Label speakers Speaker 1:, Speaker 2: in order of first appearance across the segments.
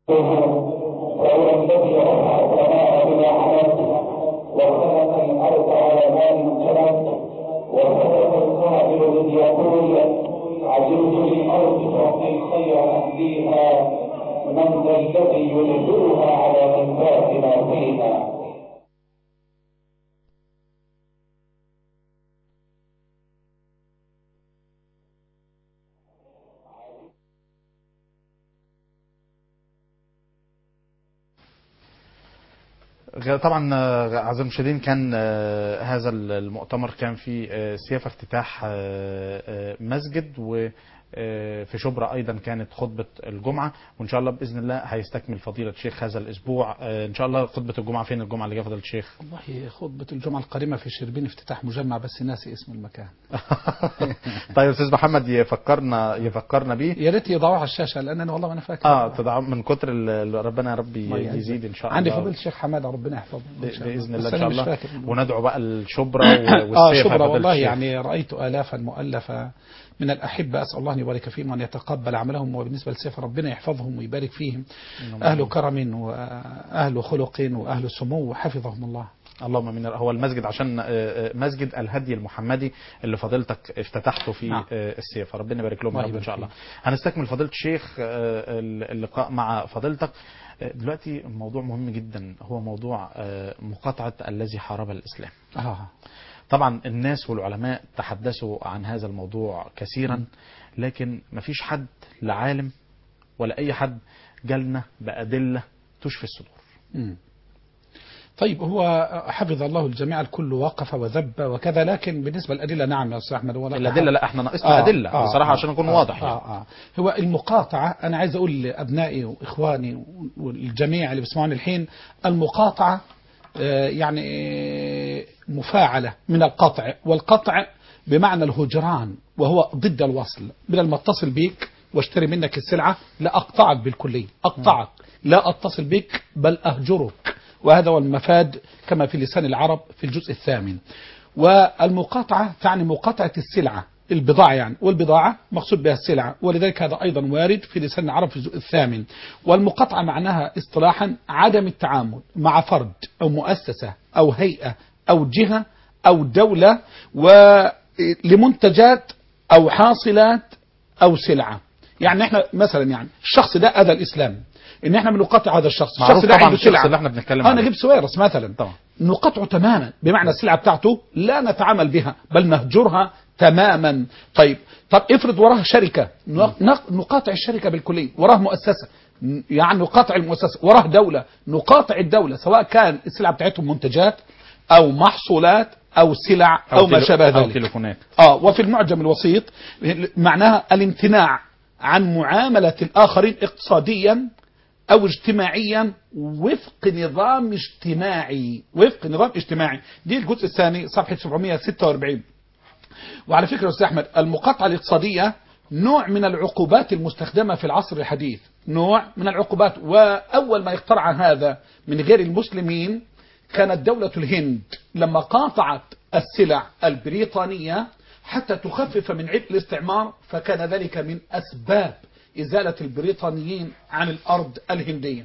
Speaker 1: وهو الذي رفع السماء بلا عمد وخلق الارض على ماء جرد وخلق القائل اذ يقول عجبت للارض تعطي خير اهليها من ذا الذي يدبرها على انفاق ما فيها
Speaker 2: طبعا آه، اعزائي المشاهدين كان آه، هذا المؤتمر كان في آه، سيافه افتتاح آه، آه، مسجد و آه، في شبرا ايضا كانت خطبه الجمعه وان شاء الله باذن الله هيستكمل فضيله الشيخ هذا الاسبوع آه، ان شاء الله خطبه الجمعه فين الجمعه اللي جايه فضيله الشيخ
Speaker 3: والله خطبة الجمعة القادمة في شربين افتتاح مجمع بس ناسي اسم المكان
Speaker 2: طيب استاذ محمد يفكرنا يفكرنا بيه
Speaker 3: يا ريت يضعوه على الشاشة لأن أنا والله ما أنا فاكر
Speaker 2: اه تدعم من كتر ال- ربنا يا رب
Speaker 3: الله يعزك.
Speaker 2: يزيد ان شاء الله
Speaker 3: عندي فضيلة الشيخ حمادة ربنا يحفظه
Speaker 2: ب-
Speaker 3: إن شاء الله.
Speaker 2: باذن الله
Speaker 3: بس
Speaker 2: ان
Speaker 3: أنا
Speaker 2: شاء
Speaker 3: مش
Speaker 2: الله
Speaker 3: فاكر.
Speaker 2: وندعو بقى الشبرا و-
Speaker 3: اه
Speaker 2: والسيف
Speaker 3: شبرا
Speaker 2: فضيلة
Speaker 3: والله
Speaker 2: الشيخ.
Speaker 3: يعني رأيت آلافا مؤلفة من الأحبة أسأل الله أن يبارك فيهم وأن يتقبل عملهم وبالنسبة للسيف ربنا يحفظهم ويبارك فيهم أهل كرم وأهل خلق وأهل سمو حفظهم الله
Speaker 2: اللهم امين هو المسجد عشان آه، آه، مسجد الهدي المحمدي اللي فضيلتك افتتحته في
Speaker 3: نعم.
Speaker 2: آه، السيف فربنا يبارك لهم
Speaker 3: الله
Speaker 2: يا رب ان
Speaker 3: يبارك
Speaker 2: شاء الله
Speaker 3: فيك.
Speaker 2: هنستكمل فضيله الشيخ آه، اللقاء مع فضيلتك آه، دلوقتي موضوع مهم جدا هو موضوع آه، مقاطعه الذي حارب الاسلام
Speaker 3: آه.
Speaker 2: طبعا الناس والعلماء تحدثوا عن هذا الموضوع كثيرا لكن مفيش حد لا عالم ولا اي حد جالنا بادله تشفي الصدور
Speaker 3: مم. طيب هو حفظ الله الجميع الكل وقف وذب وكذا لكن بالنسبة للأدلة نعم يا أستاذ أحمد ولا
Speaker 2: الادله لا احنا ناقصنا ادله بصراحه عشان اكون واضح
Speaker 3: آه
Speaker 2: يعني.
Speaker 3: آه آه. هو المقاطعة أنا عايز أقول لأبنائي وإخواني والجميع اللي بيسمعوني الحين المقاطعة آه، يعني آه، مفاعلة من القطع والقطع بمعنى الهجران وهو ضد الوصل بدل ما اتصل بيك واشتري منك السلعة لا أقطعك بالكلية أقطعك لا أتصل بك بل أهجرك وهذا هو المفاد كما في لسان العرب في الجزء الثامن والمقاطعة تعني مقاطعة السلعة البضاعة يعني والبضاعة مقصود بها السلعة ولذلك هذا أيضا وارد في لسان العرب في الجزء الثامن والمقاطعة معناها اصطلاحا عدم التعامل مع فرد أو مؤسسة أو هيئة أو جهة أو دولة ولمنتجات أو حاصلات أو سلعة يعني احنا مثلا يعني الشخص ده أذى الإسلام ان احنا بنقاطع هذا الشخص
Speaker 2: معروف
Speaker 3: الشخص ده
Speaker 2: طبعا
Speaker 3: عنده
Speaker 2: الشخص
Speaker 3: سلعة
Speaker 2: اللي احنا بنتكلم
Speaker 3: آه
Speaker 2: عليه.
Speaker 3: نجيب سويرس مثلا
Speaker 2: طبعا.
Speaker 3: نقطعه تماما بمعنى السلعة بتاعته لا نتعامل بها بل نهجرها تماما طيب طب افرض وراها شركة نق- نق- نقاطع الشركة بالكلية وراه مؤسسة ن- يعني نقاطع المؤسسة وراه دولة نقاطع الدولة سواء كان السلعة بتاعتهم منتجات أو محصولات أو سلع أو, أو ما
Speaker 2: تلو-
Speaker 3: شابه
Speaker 2: او
Speaker 3: ذلك
Speaker 2: تليفونات
Speaker 3: اه وفي المعجم الوسيط معناها الامتناع عن معاملة الآخرين اقتصاديا أو اجتماعيا وفق نظام اجتماعي وفق نظام اجتماعي دي الجزء الثاني صفحة 746 وعلى فكرة يا أستاذ أحمد المقاطعة الاقتصادية نوع من العقوبات المستخدمة في العصر الحديث نوع من العقوبات وأول ما اخترع هذا من غير المسلمين كانت دولة الهند لما قاطعت السلع البريطانية حتى تخفف من عبء الاستعمار فكان ذلك من أسباب إزالة البريطانيين عن الأرض الهندية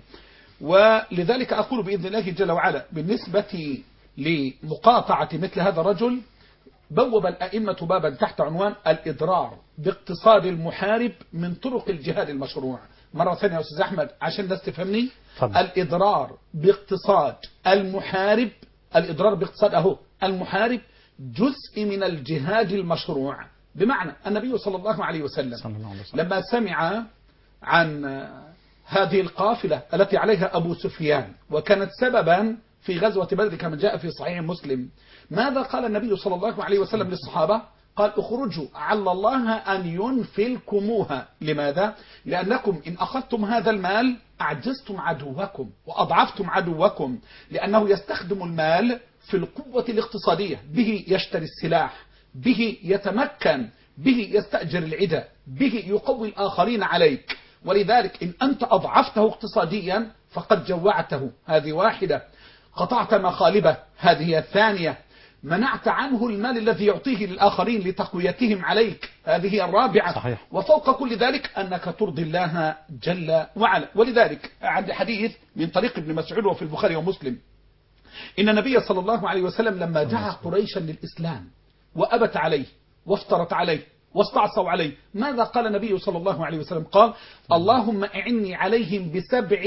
Speaker 3: ولذلك أقول بإذن الله جل وعلا بالنسبة لمقاطعة مثل هذا الرجل بوب الأئمة بابا تحت عنوان الإضرار باقتصاد المحارب من طرق الجهاد المشروع مرة ثانية يا أستاذ أحمد عشان الناس تفهمني
Speaker 2: اتفضل.
Speaker 3: الإضرار باقتصاد المحارب الإضرار باقتصاد أهو المحارب جزء من الجهاد المشروع بمعنى النبي صلى الله عليه وسلم
Speaker 2: صلى الله عليه وسلم.
Speaker 3: لما سمع عن هذه القافلة التي عليها أبو سفيان وكانت سببا في غزوة بدر كما جاء في صحيح مسلم ماذا قال النبي صلى الله عليه وسلم للصحابة قال اخرجوا عل الله أن ينفلكموها لماذا؟ لأنكم إن أخذتم هذا المال أعجزتم عدوكم وأضعفتم عدوكم لأنه يستخدم المال في القوة الاقتصادية به يشتري السلاح به يتمكن به يستأجر العدة به يقوي الآخرين عليك ولذلك إن أنت أضعفته اقتصاديا فقد جوعته هذه واحدة قطعت مخالبه هذه هي الثانية منعت عنه المال الذي يعطيه للآخرين لتقويتهم عليك هذه هي الرابعة
Speaker 2: صحيح.
Speaker 3: وفوق كل ذلك أنك ترضي الله جل وعلا ولذلك عندي حديث من طريق ابن مسعود وفي البخاري ومسلم إن النبي صلى الله عليه وسلم لما دعا قريشا للإسلام وأبت عليه وافترت عليه واستعصوا عليه ماذا قال النبي صلى الله عليه وسلم قال اللهم اعني عليهم بسبع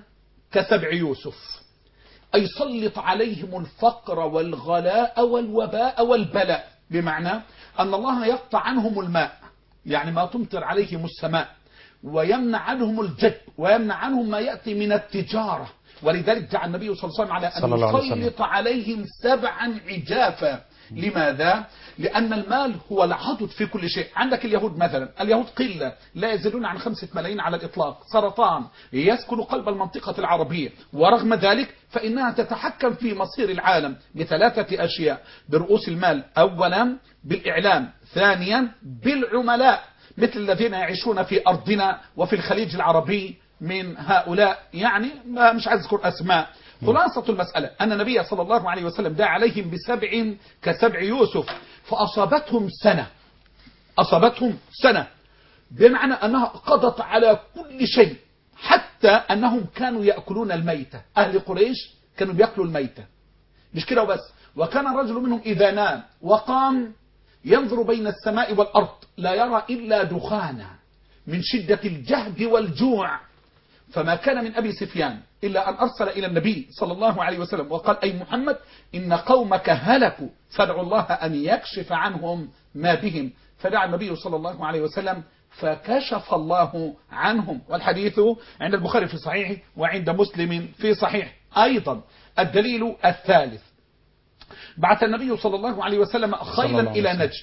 Speaker 3: كسبع يوسف أي سلط عليهم الفقر والغلاء والوباء والبلاء بمعنى أن الله يقطع عنهم الماء يعني ما تمطر عليهم السماء ويمنع عنهم الجد ويمنع عنهم ما يأتي من التجارة ولذلك دعا النبي صلى الله عليه وسلم على
Speaker 2: صلى الله عليه
Speaker 3: أن
Speaker 2: وسلم.
Speaker 3: يسلط عليهم سبعا عجافا لماذا؟ لأن المال هو العضد في كل شيء عندك اليهود مثلا اليهود قلة لا يزيدون عن خمسة ملايين على الإطلاق سرطان يسكن قلب المنطقة العربية ورغم ذلك فإنها تتحكم في مصير العالم بثلاثة أشياء برؤوس المال أولا بالإعلام ثانيا بالعملاء مثل الذين يعيشون في أرضنا وفي الخليج العربي من هؤلاء يعني ما مش عايز أذكر أسماء خلاصة المسألة أن النبي صلى الله عليه وسلم دعا عليهم بسبع كسبع يوسف فأصابتهم سنة أصابتهم سنة بمعنى أنها قضت على كل شيء حتى أنهم كانوا يأكلون الميتة أهل قريش كانوا بيأكلوا الميتة مش كده وبس وكان الرجل منهم إذا نام وقام ينظر بين السماء والأرض لا يرى إلا دخانا من شدة الجهد والجوع فما كان من أبي سفيان إلا أن أرسل إلى النبي صلى الله عليه وسلم وقال أي محمد إن قومك هلكوا فادعوا الله أن يكشف عنهم ما بهم فدعا النبي صلى الله عليه وسلم فكشف الله عنهم والحديث عند البخاري في صحيحه وعند مسلم في صحيح أيضا الدليل الثالث بعث النبي صلى الله عليه وسلم
Speaker 2: الله
Speaker 3: خيلا
Speaker 2: عليه
Speaker 3: إلى
Speaker 2: وسلم.
Speaker 3: نجد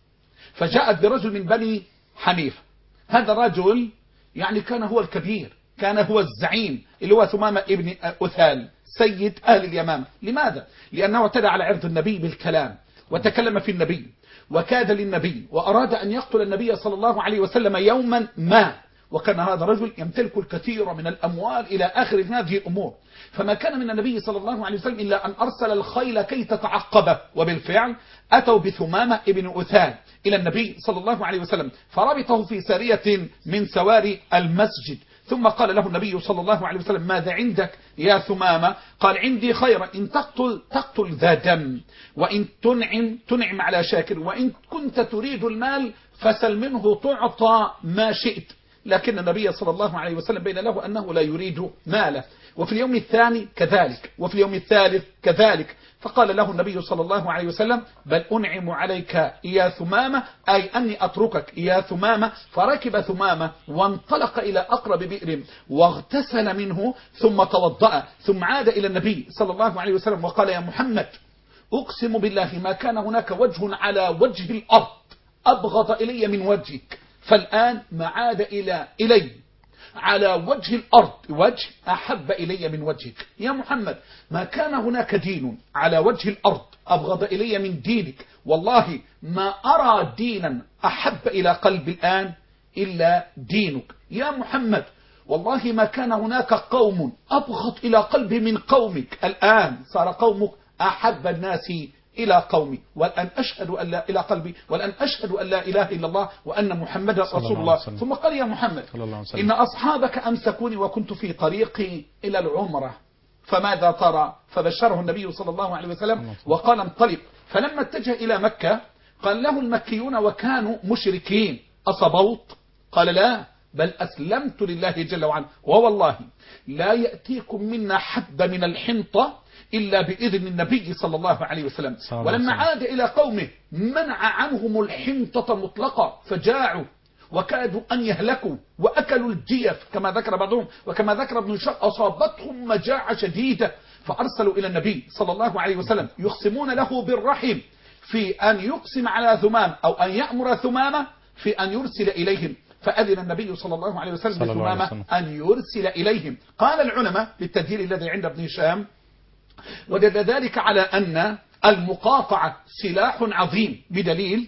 Speaker 3: فجاءت برجل من بني حنيفة هذا الرجل يعني كان هو الكبير كان هو الزعيم اللي هو ثمامة ابن أثال سيد أهل اليمامة لماذا؟ لأنه اعتدى على عرض النبي بالكلام وتكلم في النبي وكاد للنبي وأراد أن يقتل النبي صلى الله عليه وسلم يوما ما وكان هذا الرجل يمتلك الكثير من الأموال إلى آخر هذه الأمور فما كان من النبي صلى الله عليه وسلم إلا أن أرسل الخيل كي تتعقبه وبالفعل أتوا بثمامة ابن أثان إلى النبي صلى الله عليه وسلم فربطه في سارية من سواري المسجد ثم قال له النبي صلى الله عليه وسلم ماذا عندك يا ثمامة قال عندي خيرا إن تقتل تقتل ذا دم وإن تنعم تنعم على شاكر وإن كنت تريد المال فسل منه تعطى ما شئت لكن النبي صلى الله عليه وسلم بين له أنه لا يريد ماله وفي اليوم الثاني كذلك وفي اليوم الثالث كذلك فقال له النبي صلى الله عليه وسلم بل أنعم عليك يا ثمامة أي أني أتركك يا ثمامة فركب ثمامة وانطلق إلى أقرب بئر واغتسل منه ثم توضأ ثم عاد إلى النبي صلى الله عليه وسلم وقال يا محمد أقسم بالله ما كان هناك وجه على وجه الأرض أبغض إلي من وجهك فالآن ما عاد إلى إلي على وجه الأرض وجه أحب إلي من وجهك يا محمد ما كان هناك دين على وجه الأرض أبغض إلي من دينك والله ما أرى دينا أحب إلى قلبي الآن إلا دينك يا محمد والله ما كان هناك قوم أبغض إلى قلبي من قومك الآن صار قومك أحب الناس إلى قومي والآن أشهد أن لا إلى قلبي والآن أشهد أن لا إله إلا الله وأن محمدا
Speaker 2: صلى
Speaker 3: رسول
Speaker 2: الله
Speaker 3: الله
Speaker 2: عليه وسلم.
Speaker 3: ثم قال يا محمد
Speaker 2: صلى الله عليه وسلم.
Speaker 3: إن أصحابك أمسكوني وكنت في طريقي إلى العمرة فماذا ترى فبشره النبي صلى الله عليه وسلم وقال انطلق فلما اتجه إلى مكة قال له المكيون وكانوا مشركين أصبوت قال لا بل أسلمت لله جل وعلا ووالله لا يأتيكم منا حب من الحنطة إلا بإذن النبي صلى الله عليه وسلم
Speaker 2: صلى الله عليه
Speaker 3: ولما
Speaker 2: وسلم.
Speaker 3: عاد إلى قومه منع عنهم الحنطة مطلقة فجاعوا وكادوا أن يهلكوا وأكلوا الجيف كما ذكر بعضهم وكما ذكر ابن هشام أصابتهم مجاعة شديدة فأرسلوا إلى النبي صلى الله عليه وسلم يقسمون له بالرحم في أن يقسم على ثمام أو أن يأمر ثمامة في أن يرسل إليهم فأذن النبي صلى الله عليه وسلم
Speaker 2: صلى الله عليه
Speaker 3: لثمامة
Speaker 2: وسلم.
Speaker 3: أن يرسل إليهم قال العلماء بالتدليل الذي عند ابن هشام ودل ذلك على أن المقاطعة سلاح عظيم بدليل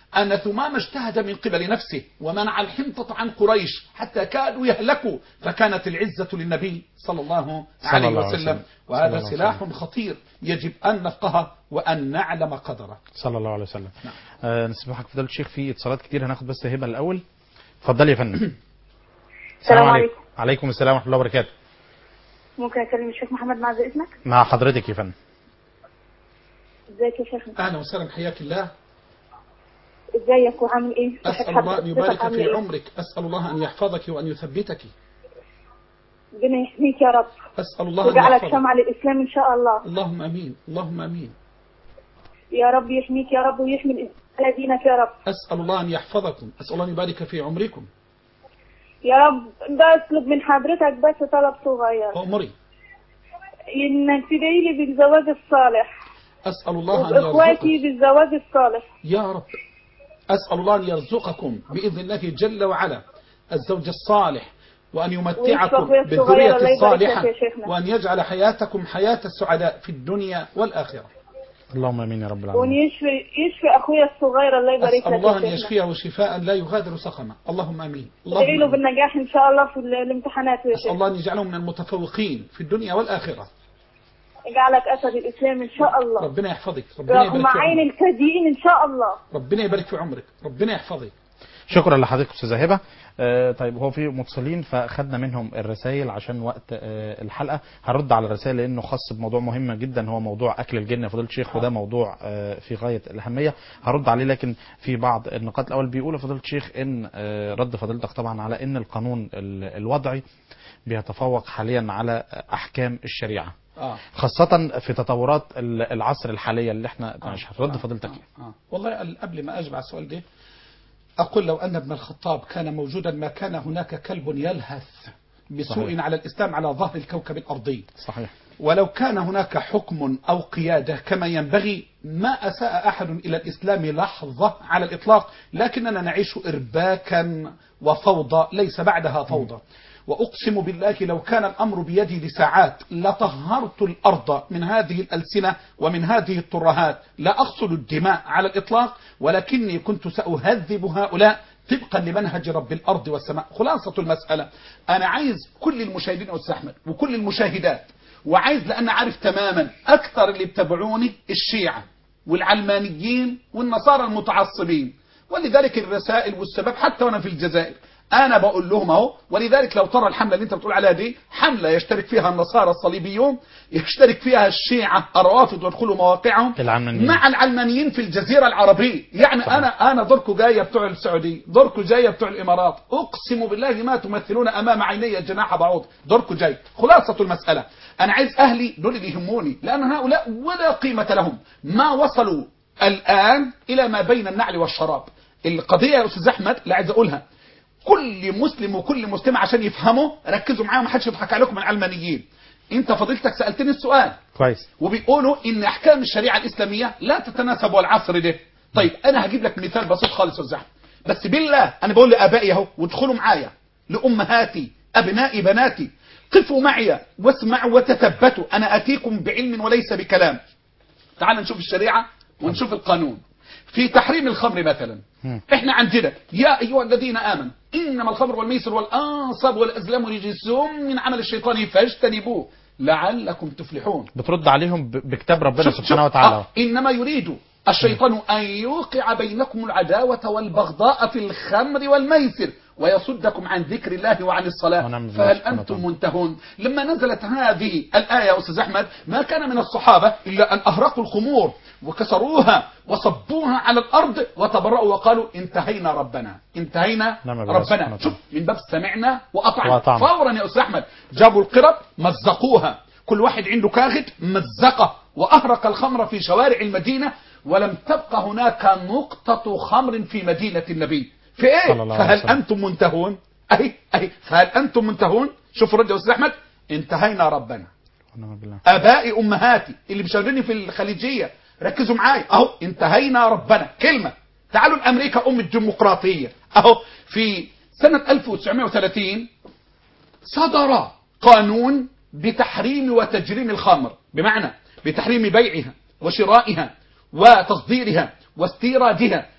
Speaker 3: أن ثمام اجتهد من قبل نفسه ومنع الحنطة عن قريش حتى كادوا يهلكوا فكانت العزة للنبي صلى الله
Speaker 2: صلى
Speaker 3: عليه
Speaker 2: الله عليه
Speaker 3: وسلم
Speaker 2: وسلم. صلى
Speaker 3: وهذا
Speaker 2: الله عليه
Speaker 3: سلاح خطير يجب أن نفقهه وأن نعلم قدره
Speaker 2: صلى الله عليه وسلم
Speaker 3: نعم.
Speaker 2: آه نسمحك فضيله الشيخ في اتصالات كتير هناخد بس هبه الاول اتفضلي يا فندم
Speaker 4: السلام عليكم
Speaker 2: عليكم السلام ورحمه الله وبركاته
Speaker 4: ممكن اكلم الشيخ محمد مع اذنك
Speaker 2: مع حضرتك يا فندم
Speaker 4: ازيك يا شيخ
Speaker 3: أهلا وسهلا حياك الله
Speaker 4: ازيك وعامل ايه
Speaker 3: أسأل الله أن يبارك
Speaker 4: عامل
Speaker 3: في
Speaker 4: إيه؟
Speaker 3: عمرك أسأل الله أن يحفظك وأن يثبتك
Speaker 4: ربنا يحميك يا رب
Speaker 3: أسأل الله أن
Speaker 4: ويجعلك
Speaker 3: يحفظك
Speaker 4: سمع للاسلام ان شاء الله
Speaker 3: اللهم أمين اللهم أمين
Speaker 4: يا رب يحميك يا رب ويحمي الاسلام على دينك يا رب
Speaker 3: أسأل الله أن يحفظكم أسأل الله أن يبارك في عمركم
Speaker 4: يا رب بطلب من حضرتك بس طلب صغير
Speaker 3: أمري
Speaker 4: انك تدعي لي بالزواج الصالح
Speaker 3: أسأل الله أن
Speaker 4: واخواتي
Speaker 3: يرزقك
Speaker 4: بالزواج الصالح
Speaker 3: يا رب أسأل الله أن يرزقكم بإذن الله جل وعلا الزوج الصالح وأن يمتعكم
Speaker 4: ويشفق ويسر
Speaker 3: بالذرية
Speaker 4: غير الله يبارك لك
Speaker 3: الصالحة
Speaker 4: يا شيخنا.
Speaker 3: وأن يجعل حياتكم حياة السعداء في الدنيا والآخرة
Speaker 2: اللهم امين يا رب العالمين
Speaker 4: وان يشفي يشفي اخويا الصغير الله يبارك
Speaker 3: أسأل
Speaker 4: لك
Speaker 3: الله
Speaker 4: يا
Speaker 3: أن
Speaker 4: شيخنا
Speaker 3: يشفيه شفاء لا يغادر سقما اللهم آمين
Speaker 4: ادعي له
Speaker 3: اللهم آمين.
Speaker 4: بالنجاح ان شاء الله في الامتحانات يا
Speaker 3: أسأل
Speaker 4: شيخ
Speaker 3: الله أن يجعله من المتفوقين في الدنيا والآخرة
Speaker 4: يجعلك اسد الاسلام ان شاء الله
Speaker 3: ربنا يحفظك ربنا
Speaker 4: رغم
Speaker 3: يبارك في
Speaker 4: عين
Speaker 3: عمرك
Speaker 4: الكاذبين ان شاء الله
Speaker 3: ربنا يبارك في عمرك ربنا يحفظك
Speaker 2: شكرا لحضرتك استاذه هبه آه طيب هو في متصلين فاخدنا منهم الرسائل عشان وقت آه الحلقه هرد على الرسائل لانه خاص بموضوع مهم جدا هو موضوع اكل الجن يا فضيله الشيخ وده موضوع آه في غايه الاهميه هرد عليه لكن في بعض النقاط الاول بيقول يا فضيله الشيخ ان آه رد فضيلتك طبعا على ان القانون ال- الوضعي بيتفوق حاليا على احكام الشريعه
Speaker 3: آه.
Speaker 2: خاصة في تطورات ال- العصر الحالية اللي احنا مش هترد فضيلتك
Speaker 3: آه. آه. والله ال- قبل ما أجب على السؤال ده أقول لو أن ابن الخطاب كان موجودا ما كان هناك كلب يلهث بسوء
Speaker 2: صحيح.
Speaker 3: على الإسلام على ظهر الكوكب الأرضي
Speaker 2: صحيح
Speaker 3: ولو كان هناك حكم أو قيادة كما ينبغي ما أساء أحد إلى الإسلام لحظة على الإطلاق لكننا نعيش إرباكا وفوضى ليس بعدها فوضى وأقسم بالله لو كان الأمر بيدي لساعات لطهرت الأرض من هذه الألسنة ومن هذه الترهات لا أقصد الدماء على الإطلاق ولكني كنت سأهذب هؤلاء طبقا لمنهج رب الأرض والسماء خلاصة المسألة أنا عايز كل المشاهدين أستاذ أحمد وكل المشاهدات وعايز لأن عارف تماما أكثر اللي بتابعوني الشيعة والعلمانيين والنصارى المتعصبين ولذلك الرسائل والسبب حتى وأنا في الجزائر أنا بقول لهم أهو ولذلك لو ترى الحملة اللي أنت بتقول عليها دي حملة يشترك فيها النصارى الصليبيون يشترك فيها الشيعة الروافض ويدخلوا مواقعهم
Speaker 2: العلمانيين.
Speaker 3: مع العلمانيين في الجزيرة العربية يعني
Speaker 2: صحيح.
Speaker 3: أنا أنا دوركم جاية بتوع السعودية دوركم جاية بتوع الإمارات أقسم بالله ما تمثلون أمام عيني جناح بعوض دوركم جاي خلاصة المسألة أنا عايز أهلي دول اللي يهموني لأن هؤلاء ولا قيمة لهم ما وصلوا الآن إلى ما بين النعل والشراب القضية يا أستاذ أحمد لا عايز أقولها كل مسلم وكل مسلمة عشان يفهموا ركزوا معايا ما حدش يضحك عليكم من العلمانيين انت فضيلتك سألتني السؤال
Speaker 2: كويس
Speaker 3: وبيقولوا ان احكام الشريعه الاسلاميه لا تتناسب والعصر ده طيب انا هجيب لك مثال بسيط خالص يا أستاذ أحمد. بس بالله انا بقول لابائي اهو وادخلوا معايا لامهاتي ابنائي بناتي قفوا معي واسمعوا وتثبتوا انا اتيكم بعلم وليس بكلام تعال نشوف الشريعه ونشوف القانون في تحريم الخمر مثلا
Speaker 2: مم.
Speaker 3: احنا عندنا يا ايها الذين امنوا انما الخمر والميسر والانصاب والازلام رجس من عمل الشيطان فاجتنبوه لعلكم تفلحون
Speaker 2: بترد عليهم ب- بكتاب ربنا
Speaker 3: شوف-
Speaker 2: سبحانه
Speaker 3: شوف،
Speaker 2: وتعالى
Speaker 3: آه، إنما يريد الشيطان أن يوقع بينكم العداوة والبغضاء في الخمر والميسر ويصدكم عن ذكر الله وعن الصلاة
Speaker 2: ونعم بالله
Speaker 3: فهل
Speaker 2: سبحانه
Speaker 3: أنتم
Speaker 2: وتعالى.
Speaker 3: منتهون لما نزلت هذه الآية يا أستاذ أحمد ما كان من الصحابة إلا أن أهرقوا الخمور وكسروها وصبوها على الأرض وتبرأوا وقالوا انتهينا ربنا انتهينا
Speaker 2: نعم بالله سبحانه
Speaker 3: ربنا
Speaker 2: وتعالى.
Speaker 3: شوف من باب سمعنا وأطعنا
Speaker 2: وأطعنا.
Speaker 3: فورا يا أستاذ أحمد جابوا القرب مزقوها كل واحد عنده كاغد مزقه وأهرق الخمر في شوارع المدينة ولم تبقى هناك نقطة خمر في مدينة النبي في
Speaker 2: صلى
Speaker 3: ايه
Speaker 2: الله عليه
Speaker 3: فهل
Speaker 2: وسلم.
Speaker 3: أنتم منتهون أهي أهي فهل أنتم منتهون شوفوا رد يا أستاذ أحمد انتهينا ربنا
Speaker 2: ونعم بالله
Speaker 3: ابائي امهاتي اللي بيشغلوني في الخليجيه ركزوا معايا اهو انتهينا ربنا كلمه تعالوا لامريكا ام الديمقراطيه اهو في سنه 1930 صدر قانون بتحريم وتجريم الخمر بمعنى بتحريم بيعها وشرائها وتصديرها واستيرادها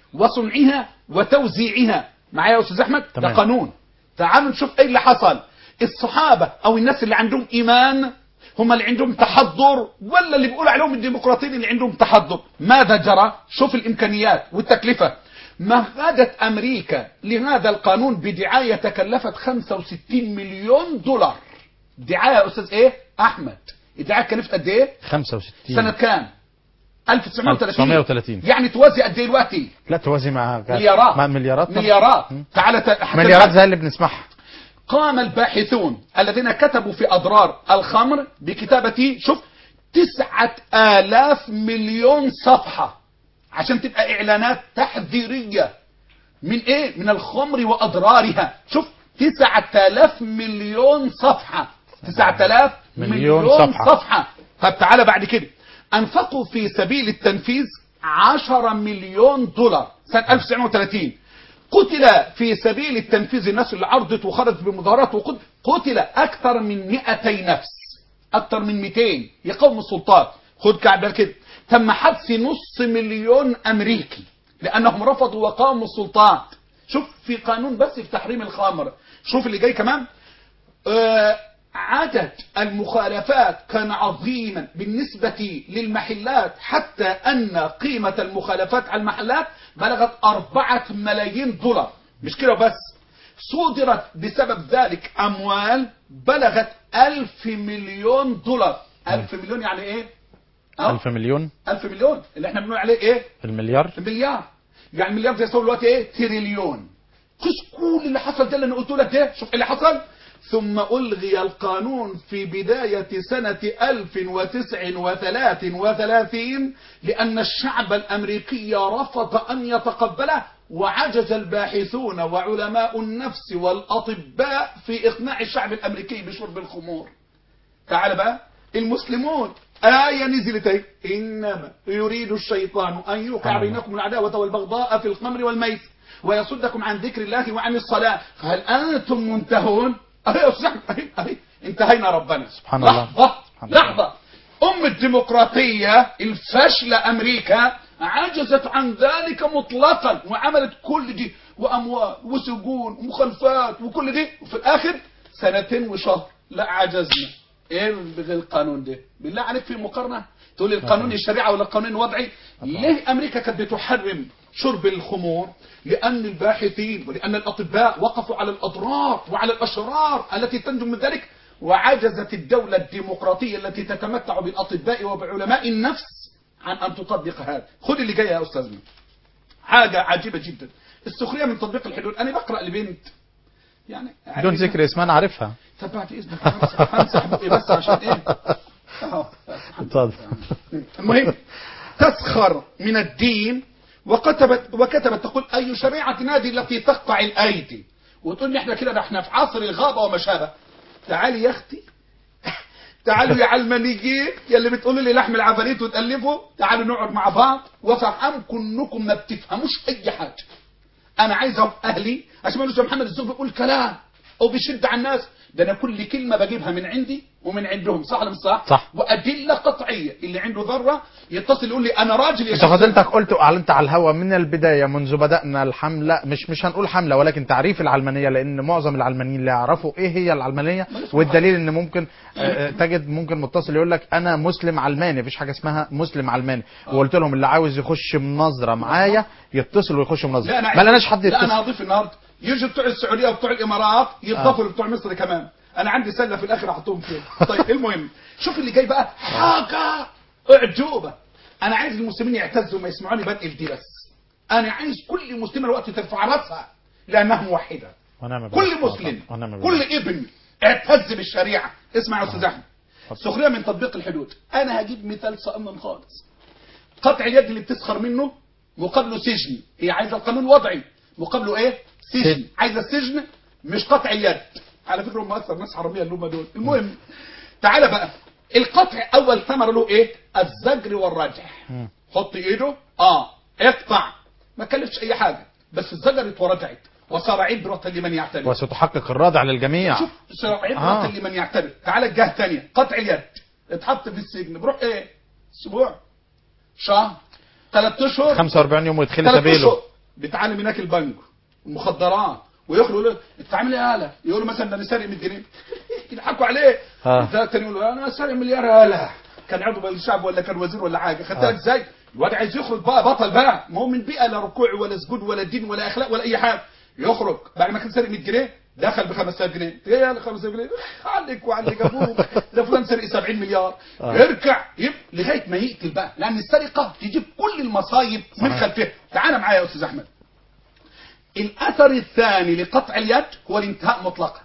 Speaker 3: وصنعها وتوزيعها معايا يا استاذ احمد ده
Speaker 2: تمام.
Speaker 3: قانون تعالوا نشوف ايه اللي حصل الصحابه او الناس اللي عندهم ايمان هم اللي عندهم تحضر ولا اللي بيقول عليهم الديمقراطيين اللي عندهم تحضر ماذا جرى شوف الامكانيات والتكلفه مهدت امريكا لهذا القانون بدعايه تكلفت 65 مليون دولار دعايه يا استاذ ايه احمد الدعايه كلفت قد ايه
Speaker 2: 65
Speaker 3: سنه كام 1930
Speaker 2: 1930. يعني
Speaker 3: توازي قد ايه دلوقتي
Speaker 2: لا توازي مع
Speaker 3: مليارات
Speaker 2: مع مليارات طبعا.
Speaker 3: مليارات
Speaker 2: مم.
Speaker 3: تعالى ت- حتى
Speaker 2: مليارات
Speaker 3: الآن
Speaker 2: زي اللي بنسمعها
Speaker 3: قام الباحثون الذين كتبوا في أضرار الخمر بكتابة شوف تسعة آلاف مليون صفحة عشان تبقى إعلانات تحذيرية من إيه؟ من الخمر وأضرارها شوف تسعة آلاف مليون صفحة تسعة آلاف
Speaker 2: مليون
Speaker 3: مليون
Speaker 2: صفحة.
Speaker 3: صفحة طب تعالى بعد كده أنفقوا في سبيل التنفيذ عشرة مليون دولار سنة 1930 قتل في سبيل التنفيذ الناس اللي عرضت وخرجت بمظاهرات وقتل قتل أكثر من 200 نفس أكثر من 200 يقوم السلطات خد كعب كده تم حبس نص مليون أمريكي لأنهم رفضوا وقاموا السلطات شوف في قانون بس في تحريم الخمر شوف اللي جاي كمان آه، عدد المخالفات كان عظيما بالنسبة للمحلات حتى أن قيمة المخالفات على المحلات بلغت أربعة ملايين دولار مش كده بس صدرت بسبب ذلك أموال بلغت ألف مليون دولار ألف مليون يعني إيه؟ أه؟
Speaker 2: ألف مليون
Speaker 3: ألف مليون اللي احنا بنقول عليه إيه؟
Speaker 2: المليار
Speaker 3: مليار يعني مليار ده يساوي دلوقتي ايه تريليون قس كل اللي حصل ده اللي انا قلت لك ده شوف إيه اللي حصل ثم ألغي القانون في بداية سنة 1933 لأن الشعب الأمريكي رفض أن يتقبله وعجز الباحثون وعلماء النفس والأطباء في إقناع الشعب الأمريكي بشرب الخمور تعال بقى المسلمون آية نزلت اهي إنما يريد الشيطان أن يوقع
Speaker 2: الله.
Speaker 3: بينكم العداوة والبغضاء في الخمر والميسر ويصدكم عن ذكر الله وعن الصلاة فهل أنتم منتهون أهي يا أستاذ أحمد، أهي أهي انتهينا ربنا
Speaker 2: سبحان الله.
Speaker 3: لحظة
Speaker 2: سبحان الله.
Speaker 3: لحظة أم الديمقراطية الفاشلة أمريكا عجزت عن ذلك مطلقا وعملت كل دي وأموال وسجون ومخالفات وكل دي وفي الآخر سنتين وشهر لا عجزنا ايه بغير القانون ده بالله عليك في مقارنة تقول لي القانون الشريعة ولا القانون الوضعي ليه أمريكا كانت بتحرم شرب الخمور لأن الباحثين ولأن الأطباء وقفوا على الأضرار وعلى الأشرار التي تنجم من ذلك وعجزت الدولة الديمقراطية التي تتمتع بالأطباء وبعلماء النفس عن أن تطبق هذا خد اللي جاي يا أستاذنا حاجة عجيبة جدا السخرية من تطبيق الحدود أنا بقرأ لبنت يعني
Speaker 2: بدون ذكر اسمها أنا عارفها
Speaker 3: طب بعد إذنك همسح همسح بقي بس عشان إيه أهو.
Speaker 2: اتفضل
Speaker 3: المهم تسخر من الدين وكتبت وكتبت تقول أي شريعة هذه التي تقطع الأيدي وتقول لي احنا كده ده احنا في عصر الغابة وما شابه تعالي يا اختي تعالوا يا علمانيين يا اللي بتقولوا لي لحم العفاريت وتألفوا تعالوا نقعد مع بعض وافهمكم انكم ما بتفهموش اي حاجه انا عايز ابقى اهلي عشان ما يقولوش يا محمد الزوج بيقول كلام او بيشد على الناس ده انا كل كلمه بجيبها من عندي ومن عندهم صح ولا مش صح؟
Speaker 2: صح.
Speaker 3: وادله قطعيه اللي عنده ذره يتصل يقول لي انا راجل يا
Speaker 2: انت
Speaker 3: شيخ.
Speaker 2: فضلتك قلت اعلنت على الهوا من البدايه منذ بدانا الحمله مش مش هنقول حمله ولكن تعريف العلمانيه لان معظم العلمانيين لا يعرفوا ايه هي العلمانيه والدليل ان ممكن آه، آه، تجد ممكن متصل يقول لك انا مسلم علماني مفيش حاجه اسمها مسلم علماني وقلت لهم اللي عاوز يخش مناظره معايا يتصل ويخش مناظره
Speaker 3: لا انا
Speaker 2: ما لناش حد
Speaker 3: لا انا
Speaker 2: يتصل
Speaker 3: هضيف النهارده يجوا بتوع السعوديه وبتوع الامارات يضافوا لبتوع مصر كمان انا عندي سله في الاخر احطهم فين طيب المهم شوف اللي جاي بقى حاجه اعجوبه انا عايز المسلمين يعتزوا ما يسمعوني بنقل دي بس انا عايز كل مسلمه الوقت ترفع راسها لانها موحده
Speaker 2: ونعم بالله.
Speaker 3: كل مسلم
Speaker 2: ونعم بالله.
Speaker 3: كل ابن اعتز بالشريعه اسمع يا استاذ احمد سخريه من تطبيق الحدود انا هجيب مثال صامم خالص قطع اليد اللي بتسخر منه مقابله سجن هي عايزه القانون وضعي مقابله ايه سجن
Speaker 2: سجن.
Speaker 3: عايزه السجن مش قطع اليد على فكره هم اكثر ناس حراميه اللي هم دول المهم تعالى بقى القطع اول ثمره له ايه الزجر والرجح
Speaker 2: مم.
Speaker 3: حط ايده اه اقطع ما كلفش اي حاجه بس الزجرت ورجعت وصار عبره لمن يعتبر
Speaker 2: وستحقق الرادع للجميع
Speaker 3: شوف صار عبره
Speaker 2: آه.
Speaker 3: لمن يعتبر تعالى الجهه الثانيه قطع اليد اتحط في السجن بروح ايه اسبوع شهر ثلاث اشهر
Speaker 2: 45 يوم ويدخل
Speaker 3: ثلاث
Speaker 2: سبيله
Speaker 3: اشهر بيتعلم هناك البنك المخدرات ويخرج له انت عامل ايه يالا يقول له مثلا ده انا سارق 100 جنيه يضحكوا عليه
Speaker 2: آه.
Speaker 3: ده التاني يقول له انا سارق مليار يالا كان عضو مجلس الشعب ولا كان وزير ولا حاجه خدتها
Speaker 2: آه.
Speaker 3: ازاي الواد عايز يخرج بقى بطل بقى ما هو من بيئه لا ركوع ولا سجود ولا دين ولا اخلاق ولا اي حاجه يخرج بعد ما كان سارق 100 جنيه دخل ب 5000 جنيه ايه يا 5000 جنيه عليك وعليك ابوك ده فلان سرق 70 مليار
Speaker 2: آه.
Speaker 3: يركع يب لغايه ما يقتل بقى لان السرقه تجيب كل المصايب من
Speaker 2: صحيح.
Speaker 3: خلفها تعال معايا يا استاذ احمد الاثر الثاني لقطع اليد هو الانتهاء مطلقا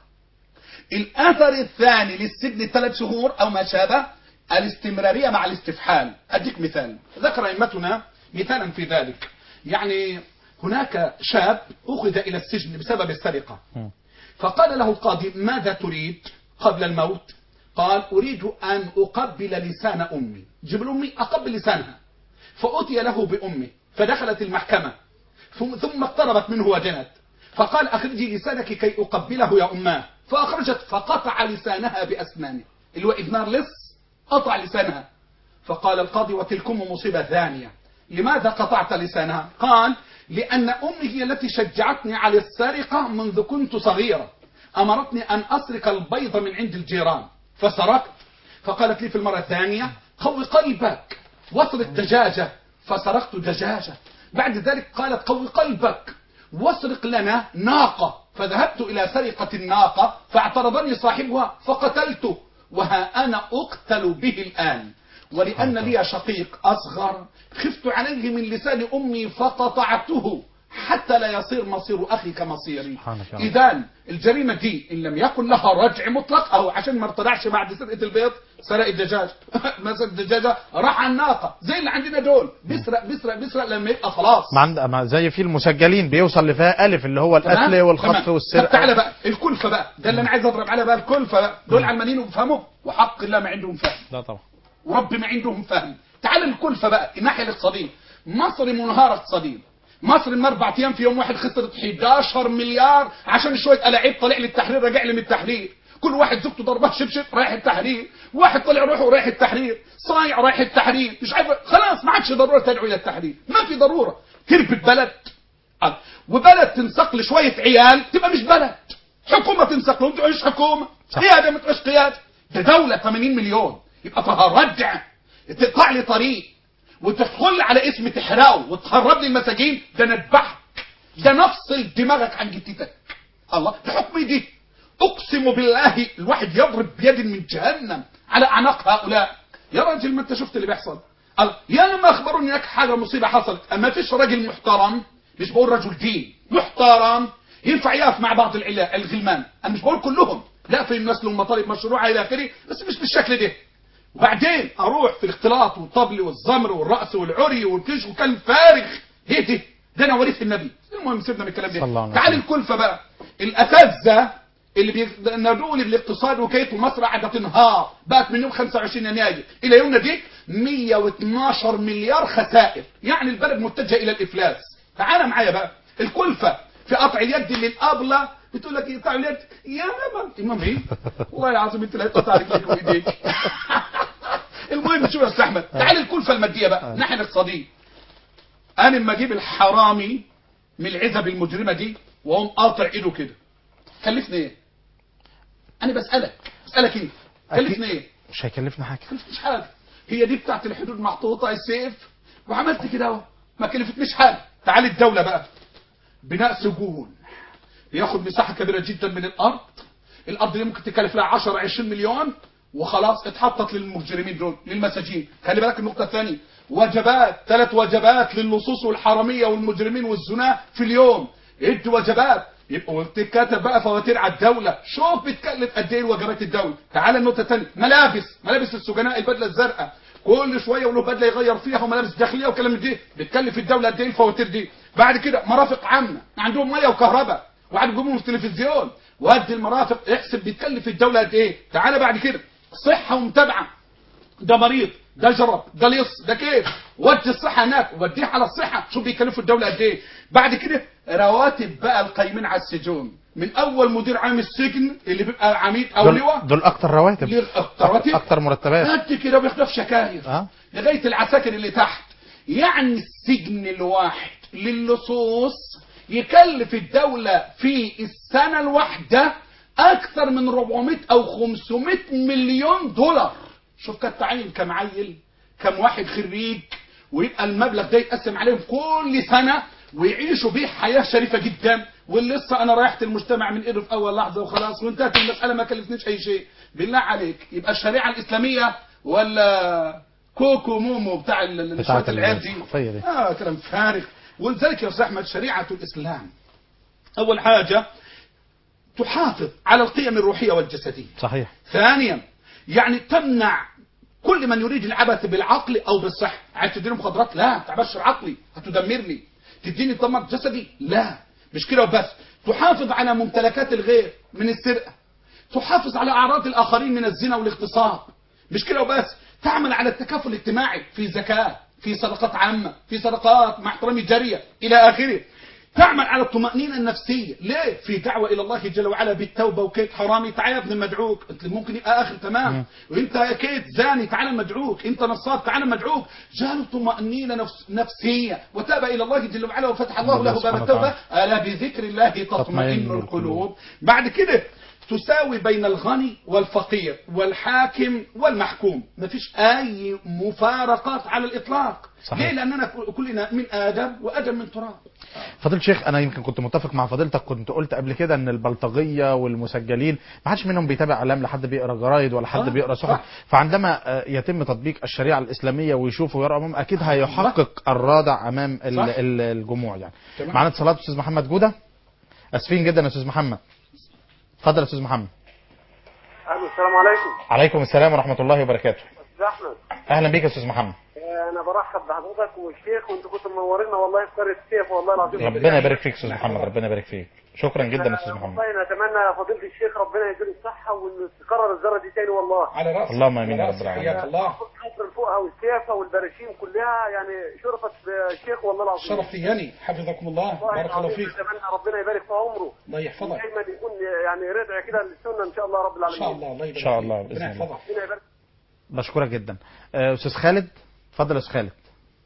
Speaker 3: الاثر الثاني للسجن ثلاث شهور او ما شابه الاستمراريه مع الاستفحال اديك مثال ذكر ائمتنا مثالا في ذلك يعني هناك شاب اخذ الى السجن بسبب السرقه
Speaker 2: مم.
Speaker 3: فقال له القاضي ماذا تريد قبل الموت قال أريد أن أقبل لسان أمي جبل أمي أقبل لسانها فأتي له بأمه فدخلت المحكمة ثم, ثم اقتربت منه وجنت فقال أخرجي لسانك كي أقبله يا أماه فأخرجت فقطع لسانها بأسنانه اللي هو إذنار لص قطع لسانها فقال القاضي وتلكم مصيبة ثانية لماذا قطعت لسانها قال لأن أمي هي التي شجعتني على السرقة منذ كنت صغيرة أمرتني أن أسرق البيض من عند الجيران فسرقت فقالت لي في المرة الثانية قوي قلبك واسرق دجاجة فسرقت دجاجة بعد ذلك قالت قوي قلبك واسرق لنا ناقة فذهبت إلى سرقة الناقة فاعترضني صاحبها فقتلته وها أنا أقتل به الآن ولأن لي شقيق أصغر خفت عليه من لسان أمي فقطعته حتى لا يصير مصير أخي كمصيري
Speaker 2: سبحانك يا رب.
Speaker 3: إذا الجريمة دي إن لم يكن لها رجع مطلق أو عشان ما ارتدعش بعد سرقة البيض سرق الدجاج مثلا الدجاجة راح على الناقة زي اللي عندنا دول بيسرق بيسرق بيسرق لما يبقى خلاص
Speaker 2: ما عند ما زي في المسجلين بيوصل لفيها الف اللي هو
Speaker 3: تمام؟
Speaker 2: القتل والخطف
Speaker 3: تمام. طب
Speaker 2: والسرقه
Speaker 3: تعالى بقى الكلفة بقى ده اللي أنا عايز أضرب عليها بقى الكلفة بقى دول علمانيين وبيفهموا وحق الله ما عندهم فهم
Speaker 2: لا طبعا
Speaker 3: ورب ما عندهم فهم تعال الكلفة بقى الناحية الاقتصادية مصر منهارة اقتصاديا مصر من اربع ايام في يوم واحد خسرت 11 مليار عشان شويه الاعيب طلع لي التحرير رجع لي من التحرير كل واحد زوجته ضربها شبشب رايح التحرير واحد طلع روحه رايح التحرير صايع رايح التحرير مش عارف خلاص ما عادش ضروره تدعو الى التحرير ما في ضروره تربت بلد آه. وبلد تنسق لشويه عيال تبقى مش بلد حكومه تنسق لهم تعيش حكومه
Speaker 2: صح.
Speaker 3: قياده ما تبقاش قياده ده دوله 80 مليون يبقى تهرجع تقطع لي طريق وتدخل على اسم تحرقه وتهرب لي المساجين ده نذبحك ده نفصل دماغك عن جدتك الله ده حكمي دي اقسم بالله الواحد يضرب بيد من جهنم على اعناق هؤلاء يا راجل ما انت شفت اللي بيحصل الله يا لما اخبروني انك حاجه مصيبه حصلت اما فيش راجل محترم مش بقول رجل دين محترم ينفع يقف مع بعض العلا- الغلمان انا مش بقول كلهم لا في الناس لهم مطالب مشروعه الى اخره بس مش بالشكل ده وبعدين اروح في الاختلاط والطبل والزمر والرقص والعري والكش وكلام فارغ ايه ده ده انا وريث النبي المهم سيبنا من الكلام
Speaker 2: صلى الله
Speaker 3: ده
Speaker 2: عليه
Speaker 3: تعال
Speaker 2: وسلم.
Speaker 3: الكلفه بقى الاساتذه اللي بينادوا لي بالاقتصاد وكيف مصر قاعده تنهار بقت من يوم 25 يناير الى يومنا دي 112 مليار خسائر يعني البلد متجهه الى الافلاس تعال معايا بقى الكلفه في قطع اليد للابله بتقول لك يقطع اليد يا ماما امام ايه والله العظيم انت اللي هتقطع رجلك وايديك المهم شو يا استاذ احمد تعال الكلفه الماديه بقى الناحيه الاقتصاديه انا لما اجيب الحرامي من العزب المجرمه دي واقوم قاطع ايده كده كلفني ايه انا بسالك بسالك انت كلفني ايه
Speaker 2: مش هيكلفنا حاجه
Speaker 3: كلفتنيش حاجه هي دي بتاعت الحدود محطوطه السيف وعملت كده اهو ما كلفتنيش حاجه تعال الدوله بقى بناء سجون بياخد مساحه كبيره جدا من الارض الارض دي ممكن تكلف لها 10 20 مليون وخلاص اتحطت للمجرمين دول للمساجين خلي بالك النقطه الثانيه وجبات ثلاث وجبات للصوص والحراميه والمجرمين والزنا في اليوم ادي وجبات يبقى بتتكتب بقى فواتير على الدوله شوف بتكلف قد ايه وجبات الدوله تعال النقطه الثانيه ملابس ملابس السجناء البدله الزرقاء كل شويه وله بدله يغير فيها وملابس داخليه وكلام من دي بتكلف الدوله قد ايه الفواتير دي بعد كده مرافق عامه عندهم ميه وكهرباء وقعد يجيبوا في التلفزيون وادي المرافق احسب بيتكلف الدوله قد ايه تعالى بعد كده صحه ومتابعه ده مريض ده جرب ده لص ده كيف ودي الصحه هناك وديه على الصحه شوف بيكلفوا الدوله قد ايه بعد كده رواتب بقى القايمين على السجون من اول مدير عام السجن اللي بيبقى عميد او
Speaker 2: دول,
Speaker 3: لواء
Speaker 2: دول اكتر رواتب
Speaker 3: ليه أكتر رواتب؟
Speaker 2: اكتر مرتبات
Speaker 3: قد كده بياخدوا في شكاير
Speaker 2: اه
Speaker 3: لغايه العساكر اللي تحت يعني السجن الواحد للصوص يكلف الدولة في السنة الواحدة أكثر من 400 أو 500 مليون دولار شوف كانت تعين كم عيل كم واحد خريج ويبقى المبلغ ده يتقسم عليهم كل سنة ويعيشوا بيه حياة شريفة جدا واللي لسه أنا رايحت المجتمع من إيده في أول لحظة وخلاص وانتهت المسألة ما كلفتنيش أي شيء بالله عليك يبقى الشريعة الإسلامية ولا كوكو مومو بتاع ال- ال-
Speaker 2: بتاعت
Speaker 3: الشوية العيال دي
Speaker 2: الصحفية دي.
Speaker 3: اه كلام فارغ ولذلك يا استاذ احمد شريعه الاسلام اول حاجه تحافظ على القيم الروحيه والجسديه
Speaker 2: صحيح
Speaker 3: ثانيا يعني تمنع كل من يريد العبث بالعقل او بالصحه عايز تديني مخدرات لا تعبش عقلي هتدمرني تديني دمر جسدي لا مش كده وبس تحافظ على ممتلكات الغير من السرقه تحافظ على اعراض الاخرين من الزنا والاغتصاب مش كده وبس تعمل على التكافل الاجتماعي في زكاه في صدقات عامه في صدقات مع احترام الجاريه الى اخره تعمل على الطمأنينة النفسية ليه في دعوة إلى الله جل وعلا بالتوبة وكيد حرامي تعال يا ابن مدعوك انت ممكن يبقى آخر تمام وانت يا كيد زاني تعال مدعوك انت نصاب تعال مدعوك جاله طمأنينة نفس نفسية وتاب إلى الله جل وعلا وفتح الله
Speaker 2: الله
Speaker 3: له باب
Speaker 2: سبحانه
Speaker 3: التوبة ألا بذكر الله تطمئن
Speaker 2: تطمئن
Speaker 3: القلوب بعد كده تساوي بين الغني والفقير والحاكم والمحكوم مفيش أي مفارقات على الإطلاق
Speaker 2: صحيح.
Speaker 3: ليه لأننا كلنا من آدم وآدم من تراب
Speaker 2: فضيلة الشيخ انا يمكن كنت متفق مع فضيلتك كنت قلت قبل كده ان البلطجيه والمسجلين ما حدش منهم بيتابع اعلام لا حد بيقرا جرايد ولا حد
Speaker 3: آه،
Speaker 2: بيقرا صحف
Speaker 3: صح.
Speaker 2: فعندما آه، يتم تطبيق الشريعه الاسلاميه ويشوفوا ويرى امام اكيد هيحقق الرادع امام ال-
Speaker 3: صح.
Speaker 2: ال- الجموع يعني
Speaker 3: تمام.
Speaker 2: معانا اتصالات استاذ محمد جوده اسفين جدا يا استاذ محمد اتفضل يا استاذ محمد
Speaker 5: الو السلام عليكم
Speaker 2: عليكم السلام ورحمه الله وبركاته
Speaker 5: استاذ احمد
Speaker 2: اهلا بيك يا استاذ محمد
Speaker 5: آه، انا برحب بحضرتك والشيخ وانتوا كنتوا منورينا والله في قريه سيف والله العظيم
Speaker 2: ربنا يبارك فيك يا استاذ محمد ربنا يبارك فيك شكرا جدا يا استاذ محمد
Speaker 5: والله نتمنى فضيله الشيخ ربنا يديله الصحه وان تكرر الذره دي تاني والله
Speaker 3: على راسك
Speaker 2: اللهم آمين يا
Speaker 3: على
Speaker 2: رب
Speaker 3: راسك،
Speaker 2: العالمين.
Speaker 3: حياك الله
Speaker 5: مصر الفوقه والسيفه والبراشيم كلها يعني شرفت بالشيخ والله العظيم
Speaker 3: شرف لياني حفظكم الله
Speaker 5: والله
Speaker 3: بارك الله
Speaker 5: العظيم
Speaker 3: فيك
Speaker 5: نتمنى ربنا يبارك في عمره
Speaker 3: الله يحفظك
Speaker 5: دايما يكون يعني رجع كده للسنه ان شاء الله رب
Speaker 3: ان
Speaker 5: العالمين
Speaker 3: شاء الله الله يبارك
Speaker 2: إن شاء الله،
Speaker 3: فيك.
Speaker 2: بإذن
Speaker 3: ربنا
Speaker 2: الله.
Speaker 3: يحفظك
Speaker 5: ربنا يبارك
Speaker 2: بشكرك جدا آه، استاذ خالد اتفضل يا استاذ خالد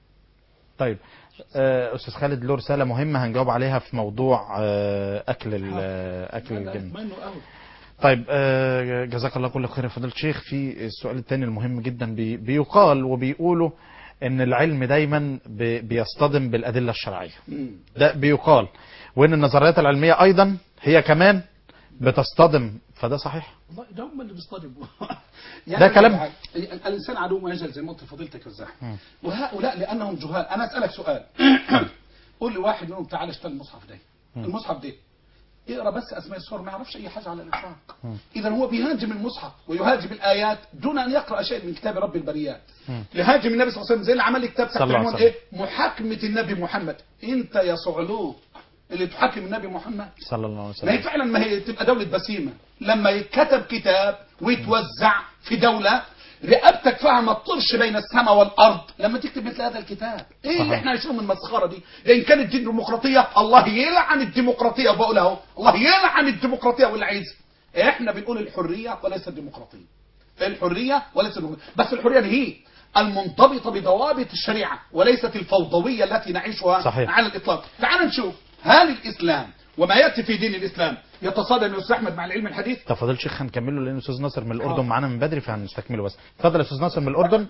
Speaker 2: طيب آه، استاذ خالد له رساله مهمه هنجاوب عليها في موضوع آه، اكل ال- آه، اكل الجن
Speaker 3: اطمئنوا قوي
Speaker 2: طيب آه، جزاك الله كل خير يا فضيله الشيخ في السؤال الثاني المهم جدا بي- بيقال وبيقولوا ان العلم دايما بي- بيصطدم بالادله الشرعيه
Speaker 3: مم.
Speaker 2: ده بيقال وان النظريات العلميه ايضا هي كمان بتصطدم فده صحيح
Speaker 3: والله ده هم اللي بيصطدموا
Speaker 2: ده كلام-
Speaker 3: الانسان عدو ما يجهل زي ما قلت لفضيلتك يا زاحم
Speaker 2: مم.
Speaker 3: وهؤلاء لانهم جهال انا اسالك سؤال قول لي واحد منهم تعالى اشتري المصحف ده المصحف ده اقرا بس اسماء السور ما يعرفش اي حاجه على الاطلاق اذا هو بيهاجم المصحف ويهاجم الايات دون ان يقرا شيء من كتاب رب البريات يهاجم النبي صلى الله عليه وسلم زي اللي عمل لي كتاب تحت
Speaker 2: صلى الله عليه
Speaker 3: عنوان ايه محاكمه النبي محمد انت يا صعلوك اللي تحاكم النبي محمد
Speaker 2: صلى الله عليه
Speaker 3: ما هي
Speaker 2: وسلم
Speaker 3: فعلا ما هي تبقى دولة بسيمة لما يتكتب كتاب ويتوزع في دولة رقبتك فيها ما تطرش بين السماء والارض لما تكتب مثل هذا الكتاب ايه اللي
Speaker 2: صحيح.
Speaker 3: احنا عايشين من المسخره دي ان كانت دي ديمقراطيه الله يلعن الديمقراطيه بقول اهو الله يلعن الديمقراطيه واللي عايزها احنا بنقول الحريه وليس الديمقراطيه الحريه وليس الديمقراطيه بس الحريه دي هي المنضبطه بضوابط الشريعه وليست الفوضويه التي نعيشها
Speaker 2: صحيح.
Speaker 3: على الاطلاق تعال نشوف هل الاسلام وما ياتي في دين الاسلام يتصادم يا استاذ احمد مع العلم الحديث
Speaker 2: طب فضيله الشيخ هنكمله لان استاذ ناصر من الاردن
Speaker 3: آه.
Speaker 2: معانا من بدري فهنستكمله بس اتفضل يا استاذ ناصر من الاردن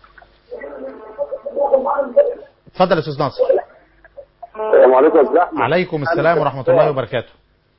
Speaker 2: اتفضل يا استاذ ناصر
Speaker 5: السلام عليكم يا استاذ احمد
Speaker 2: عليكم السلام ورحمه الله وبركاته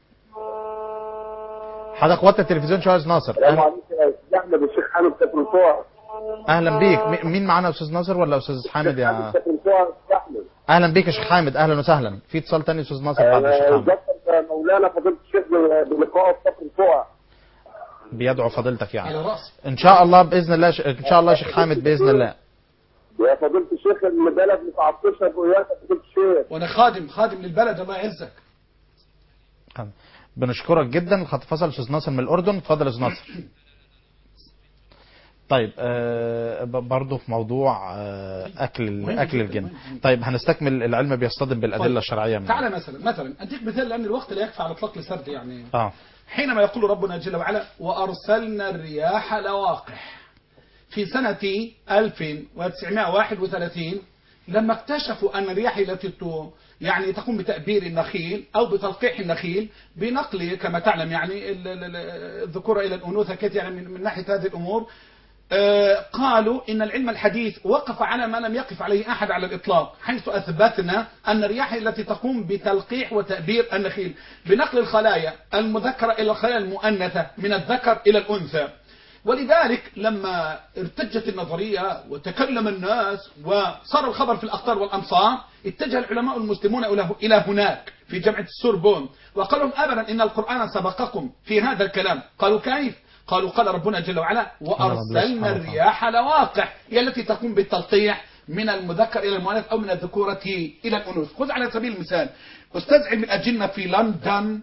Speaker 2: حضرتك وطي التلفزيون شويه يا استاذ ناصر
Speaker 5: السلام
Speaker 2: أهلا,
Speaker 5: عليكم يا استاذ احمد الشيخ حامد كفر الفوع
Speaker 2: اهلا بيك مي- مين معانا يا استاذ ناصر ولا استاذ حامد يا
Speaker 5: كفر الفوع يا استاذ احمد
Speaker 2: اهلا بيك يا شيخ حامد اهلا وسهلا في اتصال تاني يا استاذ ناصر بعد الشيخ حامد
Speaker 5: ذكر مولانا فضيله الشيخ بلقائه في كفر الفوع
Speaker 2: بيدعو فضيلتك يعني
Speaker 3: على راسي
Speaker 2: ان شاء الله باذن الله ش... ان شاء الله يا شيخ حامد باذن الله
Speaker 5: يا فضيله الشيخ البلد متعطشه وياك يا فضيله الشيخ
Speaker 3: وانا خادم خادم للبلد الله يعزك
Speaker 2: بنشكرك جدا الخط فصل استاذ ناصر من الاردن اتفضل يا استاذ ناصر طيب آه ب- برضه في موضوع آه اكل ال-
Speaker 3: مهم
Speaker 2: اكل
Speaker 3: جداً،
Speaker 2: الجن
Speaker 3: مهم.
Speaker 2: طيب هنستكمل العلم بيصطدم بالادله
Speaker 3: طيب.
Speaker 2: الشرعيه من
Speaker 3: تعالى مثلا مثلا اديك مثال لان الوقت لا يكفي على اطلاق لسرد يعني
Speaker 2: اه
Speaker 3: حينما يقول ربنا جل وعلا وأرسلنا الرياح لواقح في سنة 1931 لما اكتشفوا أن الرياح التي ت- يعني تقوم بتأبير النخيل أو بتلقيح النخيل بنقل كما تعلم يعني ال- ال- ال- الذكورة إلى الأنوثة كده يعني من, من ناحية هذه الأمور آه، قالوا إن العلم الحديث وقف على ما لم يقف عليه أحد على الإطلاق حيث أثبتنا أن الرياح التي تقوم بتلقيح وتأبير النخيل بنقل الخلايا المذكرة إلى الخلايا المؤنثة من الذكر إلى الأنثى ولذلك لما ارتجت النظرية وتكلم الناس وصار الخبر في الأقطار والأمصار اتجه العلماء المسلمون إلى- إلى هناك في جامعة السوربون وقالوا لهم أبدا إن القرآن سبقكم في هذا الكلام قالوا كيف قالوا قال ربنا جل وعلا وأرسلنا الرياح لواقع هي التي تقوم بالتلقيح من المذكر إلى المؤنث أو من الذكورة إلى الأنوث خذ على سبيل المثال أستاذ علم الأجنة في لندن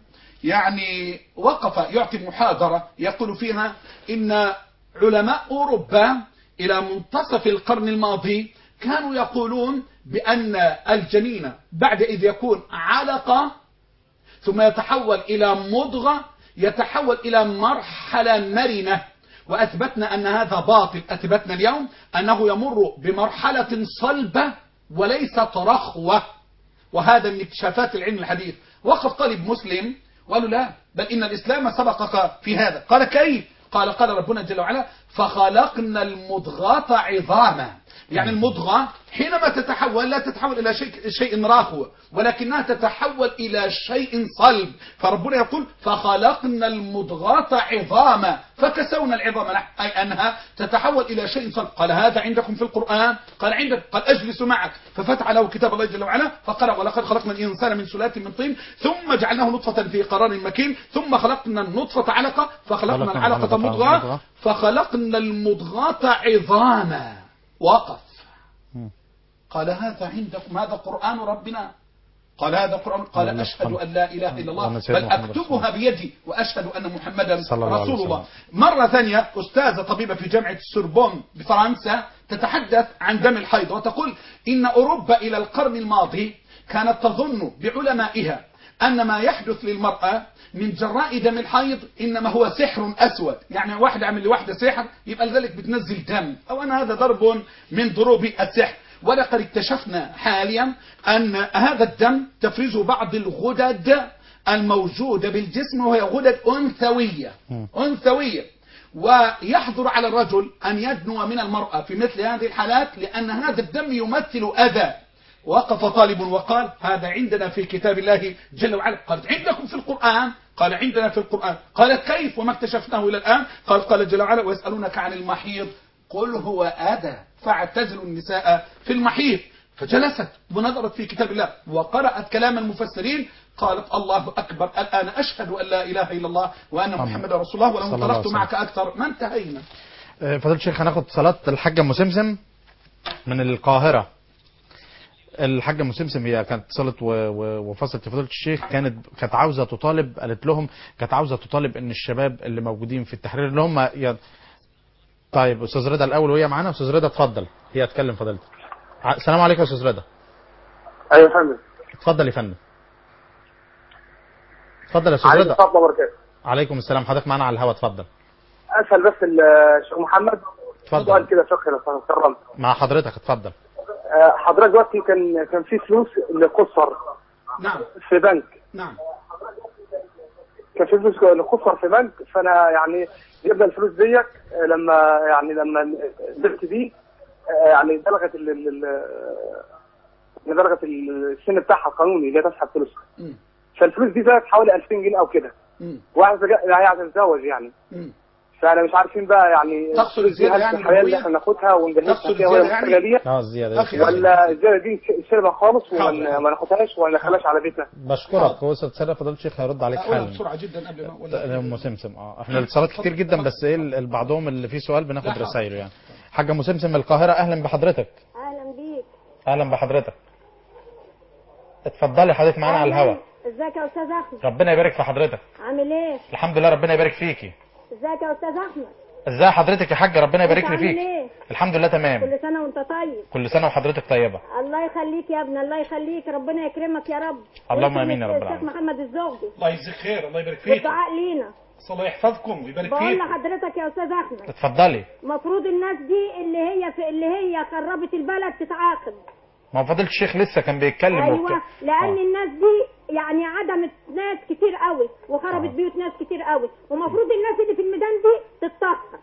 Speaker 3: يعني وقف يعطي محاضرة يقول فيها إن علماء أوروبا إلى منتصف القرن الماضي كانوا يقولون بأن الجنين بعد إذ يكون علقة ثم يتحول إلى مضغة يتحول إلى مرحلة مرنة وأثبتنا أن هذا باطل أثبتنا اليوم أنه يمر بمرحلة صلبة وليست رخوة وهذا من اكتشافات العلم الحديث وقف طالب مسلم وقالوا لا بل إن الإسلام سبقك في هذا قال كيف قال قال ربنا جل وعلا فخلقنا المضغة عظاما يعني المضغة حينما تتحول لا تتحول إلى شيء, شيء راخو ولكنها تتحول إلى شيء صلب فربنا يقول فخلقنا المضغة عظاما فكسونا العظام نحن أي أنها تتحول إلى شيء صلب قال هذا عندكم في القرآن قال عندك قال أجلس معك ففتح له كتاب الله جل وعلا فقرأ ولقد خلقنا الإنسان من سلالة من طين ثم جعلناه نطفة في قرار مكين ثم خلقنا النطفة علقة فخلقنا
Speaker 2: خلقنا
Speaker 3: العلقة
Speaker 2: العلقة
Speaker 3: مضغة
Speaker 2: مضغة.
Speaker 3: فخلقنا المضغة عظاما وقف
Speaker 2: مم.
Speaker 3: قال هذا عندكم هذا قرآن ربنا قال هذا قرآن قال
Speaker 2: اللهم
Speaker 3: أشهد
Speaker 2: صل.
Speaker 3: أن لا إله إلا الله
Speaker 2: اللهم سيدنا
Speaker 3: بل
Speaker 2: محمد
Speaker 3: أكتبها بيدي وأشهد أن محمدا
Speaker 2: صلى الله عليه
Speaker 3: رسول الله
Speaker 2: وسلم.
Speaker 3: مرة ثانية أستاذة طبيبة في جامعة السوربون بفرنسا تتحدث عن دم الحيض وتقول إن أوروبا إلى القرن الماضي كانت تظن بعلمائها أن ما يحدث للمرأة من جراء دم الحيض إنما هو سحر أسود يعني واحد عمل لواحدة سحر يبقى لذلك بتنزل دم أو أن هذا ضرب من ضروب السحر ولقد اكتشفنا حاليا أن هذا الدم تفرزه بعض الغدد الموجودة بالجسم وهي غدد أنثوية أنثوية ويحظر على الرجل أن يدنو من المرأة في مثل هذه الحالات لأن هذا الدم يمثل أذى وقف طالب وقال هذا عندنا في كتاب الله جل وعلا قالت عندكم في القرآن قال عندنا في القرآن قالت كيف وما اكتشفناه إلى الآن قال قال جل وعلا ويسألونك عن المحيض قل هو أذى فاعتزلوا النساء في المحيض فجلست ونظرت في كتاب الله وقرأت كلام المفسرين قالت الله أكبر الآن أشهد أن لا إله إلا الله وأن محمد رسول الله ولو
Speaker 2: صلى الله عليه
Speaker 3: انطلقت
Speaker 2: وسلم.
Speaker 3: معك أكثر ما انتهينا
Speaker 2: آه، فضيلة الشيخ هناخد صلاة الحاجة أم سمسم من القاهرة الحاجة أم سمسم هي كانت اتصلت و- و- وفصلت فضيلة الشيخ كانت كانت عاوزة تطالب قالت لهم كانت عاوزة تطالب إن الشباب اللي موجودين في التحرير اللي هم ي... طيب أستاذ رضا الأول وهي معانا أستاذ رضا اتفضل هي اتكلم فضيلتك ع- السلام عليكم يا أستاذ رضا
Speaker 5: ايوه يا فندم
Speaker 2: اتفضل يا فندم اتفضل يا أستاذ
Speaker 5: عليكم
Speaker 2: رضا
Speaker 5: السلام ورحمه الله وبركاته
Speaker 2: عليكم السلام حضرتك معانا على الهواء اتفضل
Speaker 5: اسال بس الشيخ محمد
Speaker 2: اتفضل.
Speaker 5: سؤال كده فقهي لو كرمت
Speaker 2: مع حضرتك اتفضل
Speaker 5: آه، حضرتك دلوقتي كان كان في فلوس لقصر
Speaker 3: نعم
Speaker 5: في بنك
Speaker 3: نعم
Speaker 5: كان في فلوس لقصر في بنك فانا يعني جبنا الفلوس ديت آه، لما يعني لما البنت دي آه، يعني بلغت ال- ال- ال- بلغت السن بتاعها القانوني اللي هي تسحب فلوسها
Speaker 3: مم.
Speaker 5: فالفلوس دي زادت حوالي 2000 جنيه او كده
Speaker 3: مم.
Speaker 5: واحد هي هتتزوج يعني
Speaker 3: مم.
Speaker 5: فانا مش عارفين بقى يعني
Speaker 3: تقصد الزيادة
Speaker 5: هل
Speaker 3: يعني
Speaker 5: الحياه اللي
Speaker 3: الربوية؟
Speaker 5: احنا ناخدها ونجهزها
Speaker 3: تقصد
Speaker 5: فيها وهي
Speaker 3: الزيادة يعني؟
Speaker 5: محتاجه ديت
Speaker 2: اه الزيادة
Speaker 3: أخي، أخي.
Speaker 5: ولا الزياده دي نشيلها خالص
Speaker 3: حاضر.
Speaker 5: وما ما ناخدهاش ولا ندخلهاش على بيتنا
Speaker 2: بشكرك وأستاذ فضيلة الشيخ هيرد عليك
Speaker 3: أقولها
Speaker 2: حالا
Speaker 3: بسرعة جدا قبل ما
Speaker 2: لا، ام سمسم اه احنا الاتصالات كتير جدا بس ايه ال- بعضهم اللي فيه سؤال
Speaker 3: لا،
Speaker 2: بناخد
Speaker 3: حاضر.
Speaker 2: رسايله يعني حاجه ام سمسم من القاهره اهلا بحضرتك
Speaker 6: اهلا بيك
Speaker 2: اهلا بحضرتك اتفضلي حضرتك معانا على الهوا
Speaker 6: ازيك يا استاذ احمد
Speaker 2: ربنا يبارك في حضرتك
Speaker 6: عامل ايه
Speaker 2: الحمد لله ربنا يبارك فيكي
Speaker 6: ازيك يا استاذ احمد
Speaker 2: ازاي حضرتك يا حاجه ربنا يبارك
Speaker 6: انت
Speaker 2: لي
Speaker 6: عامل
Speaker 2: فيك
Speaker 6: ايه
Speaker 2: الحمد لله تمام
Speaker 6: كل سنه وانت طيب
Speaker 2: كل سنه وحضرتك طيبه
Speaker 6: الله يخليك يا ابني الله يخليك ربنا يكرمك يا رب
Speaker 2: اللهم
Speaker 6: واسم
Speaker 2: آمين يا رب
Speaker 6: الشيخ
Speaker 2: العالمين.
Speaker 6: محمد الزغبي
Speaker 3: الله يجزيك خير الله يبارك فيك
Speaker 6: والدعاء لينا
Speaker 3: الله يحفظكم ويبارك
Speaker 6: بقول
Speaker 3: فيك
Speaker 6: لحضرتك يا استاذ احمد
Speaker 2: اتفضلي
Speaker 6: المفروض الناس دي اللي هي في اللي هي خربت البلد تتعاقب
Speaker 2: ما هو فضيله الشيخ لسه كان بيتكلم
Speaker 6: ايوه
Speaker 2: وبتاع.
Speaker 6: لان
Speaker 2: آه.
Speaker 6: الناس دي يعني عدمت ناس كتير قوي وخربت
Speaker 2: آه.
Speaker 6: بيوت ناس كتير قوي ومفروض الناس اللي في الميدان دي تتطهر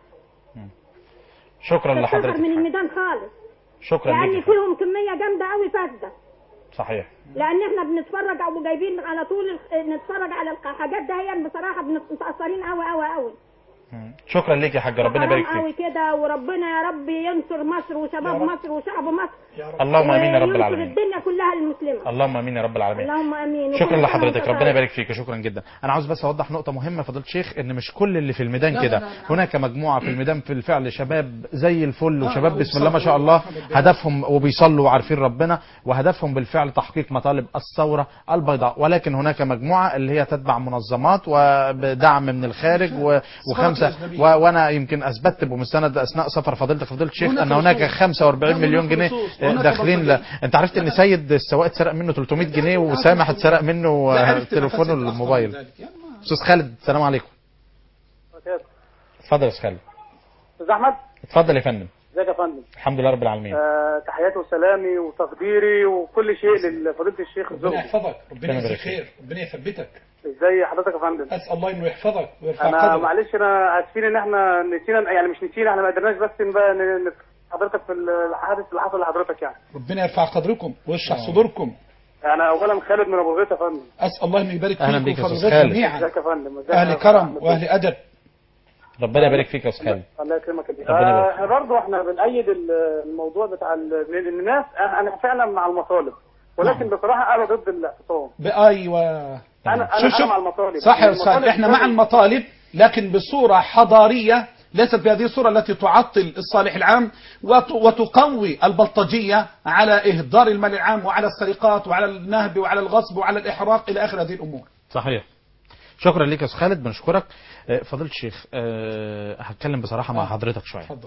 Speaker 2: شكرا
Speaker 6: تتطهر
Speaker 2: لحضرتك
Speaker 6: من الميدان خالص
Speaker 2: شكرا
Speaker 6: لان
Speaker 2: ليك
Speaker 6: فيهم كميه جامده قوي فاسده
Speaker 2: صحيح
Speaker 6: لان احنا بنتفرج او جايبين على طول الخ- نتفرج على الحاجات دهيا بصراحه بنت- متاثرين قوي قوي قوي
Speaker 2: مم. شكرا ليك يا حاج ربنا يبارك
Speaker 6: حرام قوي
Speaker 2: فيك
Speaker 6: كده وربنا يا رب ينصر مصر وشباب مصر وشعب مصر
Speaker 2: اللهم امين يا رب
Speaker 6: وينصر
Speaker 2: العالمين
Speaker 6: الدنيا كلها المسلمه
Speaker 2: اللهم امين يا رب العالمين
Speaker 6: اللهم امين
Speaker 2: شكرا
Speaker 6: وكل سنة
Speaker 2: لحضرتك
Speaker 6: وأنت
Speaker 2: ربنا
Speaker 6: طيب.
Speaker 2: يبارك فيك شكرا جدا انا عاوز بس اوضح نقطه مهمه فضيله الشيخ ان مش كل اللي في الميدان
Speaker 3: لا،
Speaker 2: كده
Speaker 3: لا، لا، لا.
Speaker 2: هناك مجموعه في الميدان في الفعل شباب زي الفل
Speaker 3: آه،
Speaker 2: وشباب
Speaker 3: آه،
Speaker 2: بسم الله ما شاء
Speaker 3: وبيصلوا
Speaker 2: الله
Speaker 3: والحمد لله.
Speaker 2: هدفهم وبيصلوا وعارفين ربنا وهدفهم بالفعل تحقيق مطالب الثوره البيضاء ولكن هناك مجموعه اللي هي تتبع منظمات وبدعم من الخارج و... وخمسه
Speaker 3: الأجنبية.
Speaker 2: و... وانا يمكن اثبتت بمستند اثناء سفر فضيلتك فضيله الشيخ
Speaker 3: هناك
Speaker 2: ان هناك
Speaker 3: لصوص.
Speaker 2: 45
Speaker 3: لا،
Speaker 2: مليون
Speaker 3: هناك
Speaker 2: جنيه
Speaker 3: لصوص. وهناك
Speaker 2: داخلين ل...
Speaker 3: بلطجية.
Speaker 2: انت عرفت ان سيد السواق اتسرق منه 300 جنيه وسامح اتسرق منه
Speaker 3: لا، عرفت
Speaker 2: تليفونه
Speaker 3: مفاسد الأخطار
Speaker 2: الموبايل
Speaker 3: من ذلك. يعني ما-
Speaker 2: استاذ خالد السلام عليكم اتفضل يا استاذ خالد
Speaker 5: استاذ احمد
Speaker 2: اتفضل يا فندم
Speaker 5: ازيك يا فندم
Speaker 2: الحمد لله رب العالمين
Speaker 5: آه تحياتي وسلامي وتقديري وكل شيء لفضيله الشيخ
Speaker 3: ربنا
Speaker 5: الزهري
Speaker 3: يحفظك ربنا
Speaker 2: ربنا
Speaker 3: يجزيك
Speaker 2: يبارك
Speaker 3: خير ربنا يثبتك
Speaker 5: ازاي حضرتك يا فندم
Speaker 3: اسال الله انه يحفظك ويرفع
Speaker 5: انا
Speaker 3: قدرك
Speaker 5: معلش انا اسفين ان احنا نسينا يعني مش نسينا احنا ما قدرناش بس نبقى ن- ن- حضرتك في الحادث اللي حصل لحضرتك يعني
Speaker 3: ربنا يرفع قدركم ويشرح صدوركم
Speaker 5: انا اولا خالد من ابو غيط يا فندم
Speaker 3: اسال الله انه يبارك
Speaker 2: أهلا
Speaker 3: فيكم
Speaker 2: بيك يا
Speaker 3: وفي
Speaker 2: أستاذ
Speaker 3: الغيث
Speaker 2: خالد.
Speaker 3: جميعا
Speaker 5: ازيك يا فندم ازيك
Speaker 3: اهل
Speaker 5: يا
Speaker 3: كرم
Speaker 5: أحمد؟
Speaker 3: واهل ادب
Speaker 2: ربنا يبارك فيك يا استاذ خالد
Speaker 5: الله يكرمك يا بيه.
Speaker 2: ربنا يبارك
Speaker 5: آه، احنا برضه احنا بنأيد ال- الموضوع بتاع ال- إن الناس آه، انا فعلا مع المطالب ولكن بصراحه انا ضد الاعتصام
Speaker 3: ايوه
Speaker 5: انا انا,
Speaker 3: شوف
Speaker 5: أنا
Speaker 3: شوف
Speaker 5: مع المطالب
Speaker 3: صح يا
Speaker 5: المطالب
Speaker 3: استاذ احنا مع
Speaker 5: لازم-
Speaker 3: المطالب لكن بصوره حضاريه ليست بهذه الصوره التي تعطل الصالح العام وت- وتقوي البلطجيه على اهدار المال العام وعلى السرقات وعلى النهب وعلى الغصب وعلى الاحراق الى اخر هذه الامور
Speaker 2: صحيح شكرا ليك يا استاذ خالد بنشكرك آه، فضيله الشيخ آه، هتكلم بصراحه مع
Speaker 3: آه.
Speaker 2: حضرتك شويه
Speaker 3: اتفضل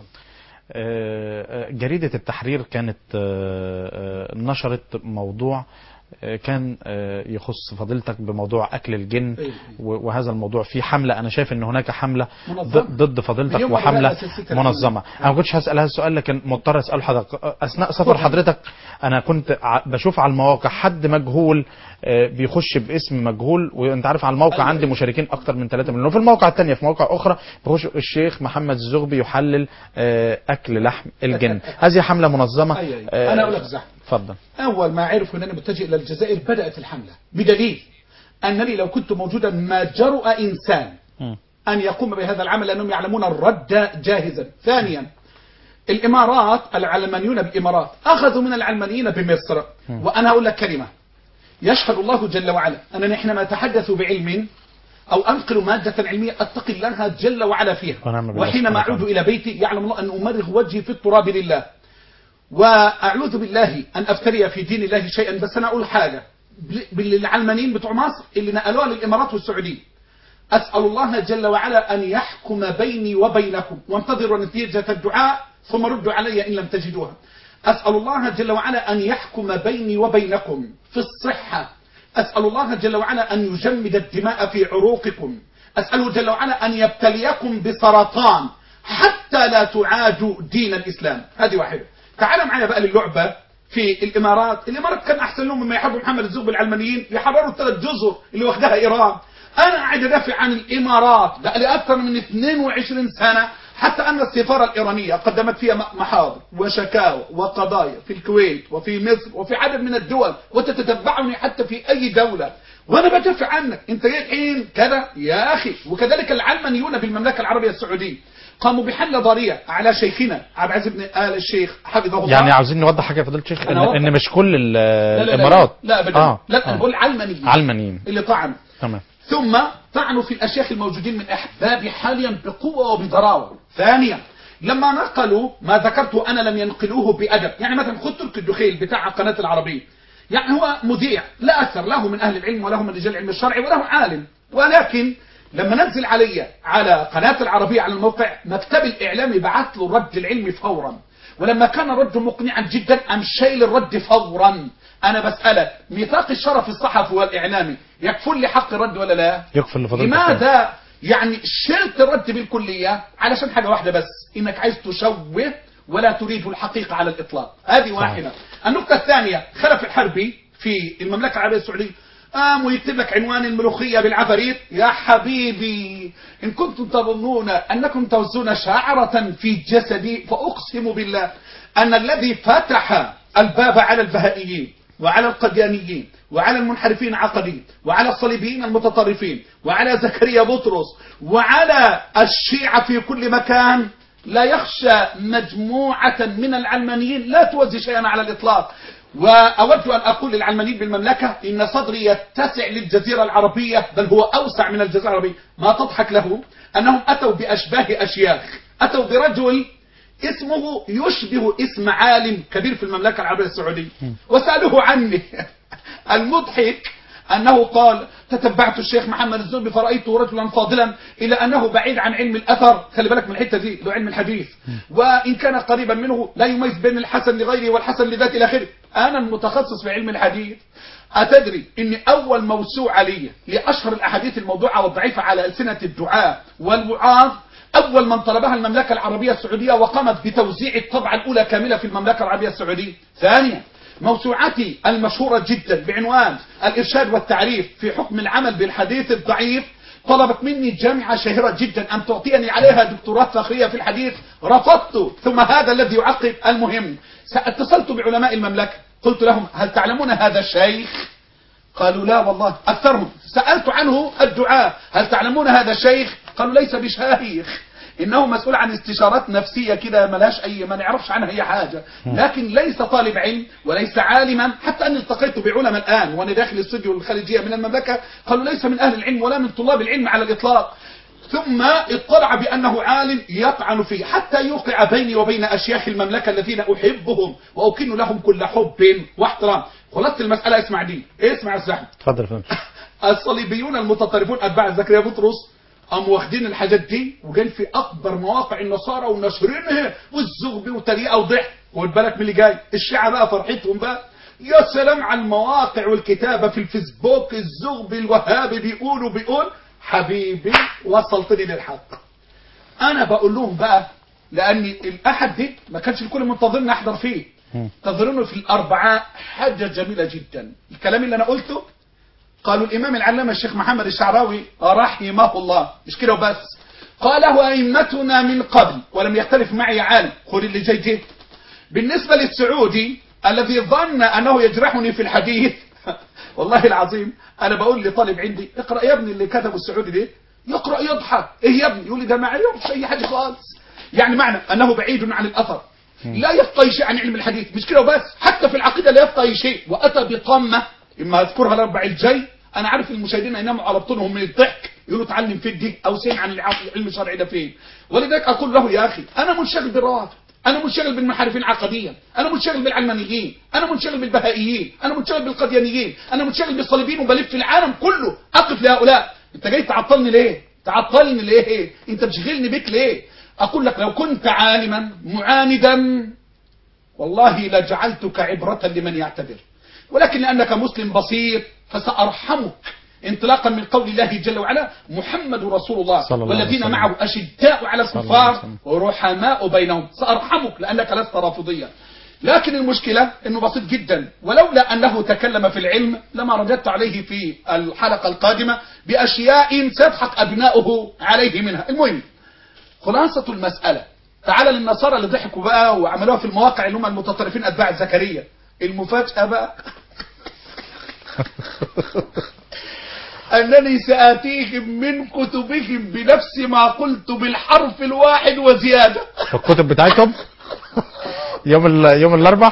Speaker 2: آه، آه، جريدة التحرير كانت آه، آه، نشرت موضوع آه، كان آه، يخص فضيلتك بموضوع أكل الجن
Speaker 3: إيه.
Speaker 2: و- وهذا الموضوع في حملة أنا شايف أن هناك حملة
Speaker 3: منظمة.
Speaker 2: ضد- ضد فضيلتك
Speaker 3: اليوم
Speaker 2: وحملة
Speaker 3: بدأنا سلسلة
Speaker 2: منظمة أنا ما كنتش هسأل هذا السؤال لكن مضطر أسأل حضرتك أثناء سفر حضرتك أنا كنت ع- بشوف على المواقع حد مجهول آه، بيخش باسم مجهول وانت عارف على الموقع
Speaker 3: أيوة.
Speaker 2: عندي مشاركين اكتر من 3 مليون وفي الموقع الثانيه في مواقع اخرى بيخش الشيخ محمد الزغبي يحلل آه، اكل لحم الجن هذه حمله منظمه
Speaker 3: أيوة، أيوة.
Speaker 2: آه،
Speaker 3: أنا أقول لك زحمة.
Speaker 2: اتفضل
Speaker 3: أول ما عرفوا أنني متجه إلى الجزائر بدأت الحملة بدليل أنني لو كنت موجودا ما جرؤ إنسان
Speaker 2: مم.
Speaker 3: أن يقوم بهذا العمل لأنهم يعلمون الرد جاهزا ثانيا الإمارات العلمانيون بالإمارات أخذوا من العلمانيين بمصر وأنا أقول لك كلمة يشهد الله جل وعلا أنني حينما أتحدث بعلم أو أنقل مادة علمية أتقي الله جل وعلا فيها
Speaker 2: ونعم بالله
Speaker 3: وحينما
Speaker 2: سبحانه
Speaker 3: أعود
Speaker 2: وتعالى.
Speaker 3: إلى بيتي يعلم الله أن أمرغ وجهي في التراب لله وأعوذ بالله أن أفتري في دين الله شيئا بس أنا أقول حاجة بالعلمانيين بتوع مصر اللي نقلوها للإمارات والسعودية أسأل الله جل وعلا أن يحكم بيني وبينكم وانتظروا نتيجة الدعاء ثم ردوا علي إن لم تجدوها أسأل الله جل وعلا أن يحكم بيني وبينكم في الصحة أسأل الله جل وعلا أن يجمد الدماء في عروقكم أسأله جل وعلا أن يبتليكم بسرطان حتى لا تعادوا دين الإسلام هذه واحدة تعال معايا بقى للعبة في الإمارات الإمارات كان أحسن لهم مما يحبوا محمد الزغبي العلمانيين يحرروا الثلاث جزر اللي واخدها إيران أنا قاعد أدافع عن الإمارات بقى لي أكثر من 22 سنة حتى أن السفارة الإيرانية قدمت فيها محاضر وشكاوى وقضايا في الكويت وفي مصر وفي عدد من الدول وتتتبعني حتى في أي دولة وأنا بدافع عنك أنت جاي الحين كذا يا أخي وكذلك العلمانيون بالمملكة العربية السعودية قاموا بحملة ضارية على شيخنا عبد العزيز بن آل الشيخ حفظه الله
Speaker 2: يعني عاوزين نوضح حاجه يا فضيله الشيخ ان,
Speaker 3: أنا أوضح.
Speaker 2: إن مش كل ال-
Speaker 3: لا لا لا
Speaker 2: الامارات
Speaker 3: لا ابدا
Speaker 2: آه.
Speaker 3: لا انا
Speaker 2: آه.
Speaker 3: بقول علمانيين
Speaker 2: علمانيين
Speaker 3: اللي طعنوا
Speaker 2: تمام
Speaker 3: ثم طعنوا في الأشياخ الموجودين من أحبابي حاليا بقوة وبضراوة ثانيا لما نقلوا ما ذكرته أنا لم ينقلوه بأدب يعني مثلا خد تركي الدخيل بتاع قناة العربية يعني هو مذيع لا أكثر له من أهل العلم وله من رجال العلم الشرعي وله عالم ولكن لما نزل علي على قناة العربية على الموقع مكتب الإعلامي بعث له الرد العلمي فورا ولما كان الرد مقنعا جدا أم شايل الرد فورا أنا بسألك ميثاق الشرف الصحفي والإعلامي يكفل لي حق الرد ولا لا
Speaker 2: يكفل لفضيلتك
Speaker 3: لماذا يعني شلت الرد بالكلية علشان حاجة واحدة بس إنك عايز تشوه ولا تريد الحقيقة على الإطلاق هذه واحدة النقطة الثانية خلف الحربي في المملكة العربية السعودية قام ويكتب لك عنوان الملوخية بالعفاريت يا حبيبي إن كنتم تظنون أنكم توزون شعرة في جسدي فأقسم بالله أن الذي فتح الباب على البهائيين وعلى القديانيين وعلى المنحرفين عقديا وعلى الصليبيين المتطرفين وعلى زكريا بطرس وعلى الشيعة في كل مكان لا يخشى مجموعة من العلمانيين لا توزي شيئا على الإطلاق وأود أن أقول للعلمانيين بالمملكة إن صدري يتسع للجزيرة العربية بل هو أوسع من الجزيرة العربية ما تضحك له أنهم أتوا بأشباه أشياخ أتوا برجل اسمه يشبه اسم عالم كبير في المملكة العربية السعودية وسألوه عني المضحك أنه قال تتبعت الشيخ محمد الزنبي فرأيته رجلا فاضلا إلى أنه بعيد عن علم الأثر خلي بالك من الحتة دي له علم الحديث وإن كان قريبا منه لا يميز بين الحسن لغيره والحسن لذاته إلى آخره أنا المتخصص في علم الحديث أتدري أن أول موسوعة لي لأشهر الأحاديث الموضوعة والضعيفة على ألسنة الدعاء والوعاظ أول من طلبها المملكة العربية السعودية وقامت بتوزيع الطبعة الأولى كاملة في المملكة العربية السعودية ثانيا موسوعتي المشهورة جدا بعنوان الإرشاد والتعريف في حكم العمل بالحديث الضعيف طلبت مني جامعة شهيرة جدا أن تعطيني عليها دكتوراه فخرية في الحديث رفضت ثم هذا الذي يعقب المهم اتصلت بعلماء المملكة قلت لهم هل تعلمون هذا الشيخ قالوا لا والله أكثرهم سألت عنه الدعاء هل تعلمون هذا الشيخ قالوا ليس بشيخ إنه مسؤول عن استشارات نفسية كده ملاش أي ما نعرفش عنها أي حاجة لكن ليس طالب علم وليس عالما حتى أني التقيت بعلماء الآن وأنا داخل الاستوديو الخارجية من المملكة قالوا ليس من أهل العلم ولا من طلاب العلم على الإطلاق ثم اطلع بأنه عالم يطعن فيه حتى يوقع بيني وبين أشياخ المملكة الذين أحبهم وأكن لهم كل حب واحترام خلاصة المسألة اسمع دي اسمع الزحمة
Speaker 2: اتفضل يا فندم
Speaker 3: الصليبيون المتطرفون أتباع زكريا بطرس قاموا واخدين الحاجات دي وجايين في أكبر مواقع النصارى وناشرينها والزغب وتريقة وضحك خد بالك من اللي جاي الشيعة بقى فرحتهم بقى يا سلام على المواقع والكتابة في الفيسبوك الزغب الوهابي بيقولوا بيقول حبيبي وصلتني للحق انا بقول لهم بقى لان الاحد دي ما كانش الكل منتظرني احضر فيه انتظروني في الاربعاء حاجه جميله جدا الكلام اللي انا قلته قالوا الامام العلامه الشيخ محمد الشعراوي رحمه الله مش كده وبس قاله ائمتنا من قبل ولم يختلف معي عالم خذ اللي جاي دي بالنسبه للسعودي الذي ظن انه يجرحني في الحديث والله العظيم انا بقول لطالب عندي اقرا يا ابني اللي كتبه السعودي ده يقرا يضحك ايه يا ابني يقول لي ده ما يعرفش اي حاجه خالص يعني معنى انه بعيد عن الاثر لا يفقه شيء عن علم الحديث مش كده وبس حتى في العقيده لا يفقه شيء واتى بطامه اما اذكرها الاربع الجاي انا عارف المشاهدين يناموا على بطونهم من الضحك يقولوا اتعلم في دي او سمع عن العلم الشرعي ده فين ولذلك اقول له يا اخي انا منشغل بالرواتب انا منشغل بالمنحرفين عقديا انا منشغل بالعلمانيين انا منشغل بالبهائيين انا منشغل بالقديانيين انا منشغل بالصليبيين وبلف في العالم كله اقف لهؤلاء انت جاي تعطلني ليه تعطلني ليه انت بتشغلني بك ليه اقول لك لو كنت عالما معاندا والله لجعلتك عبرة لمن يعتبر ولكن لأنك مسلم بسيط فسأرحمك انطلاقا من قول الله جل وعلا محمد رسول الله
Speaker 2: صلى الله عليه
Speaker 3: والذين
Speaker 2: وسلم.
Speaker 3: معه أشداء على
Speaker 2: صلى الله عليه
Speaker 3: الكفار
Speaker 2: وسلم.
Speaker 3: ورحماء بينهم سأرحمك لأنك لست رافضيا لكن المشكلة أنه بسيط جدا ولولا أنه تكلم في العلم لما رددت عليه في الحلقة القادمة بأشياء سيضحك أبناؤه عليه منها المهم خلاصة المسألة تعال للنصارى اللي ضحكوا بقى وعملوها في المواقع اللي هم المتطرفين أتباع زكريا المفاجأة بقى أنني سآتيهم من كتبهم بنفس ما قلت بالحرف الواحد وزيادة
Speaker 2: الكتب بتاعتهم يوم ال... يوم الاربع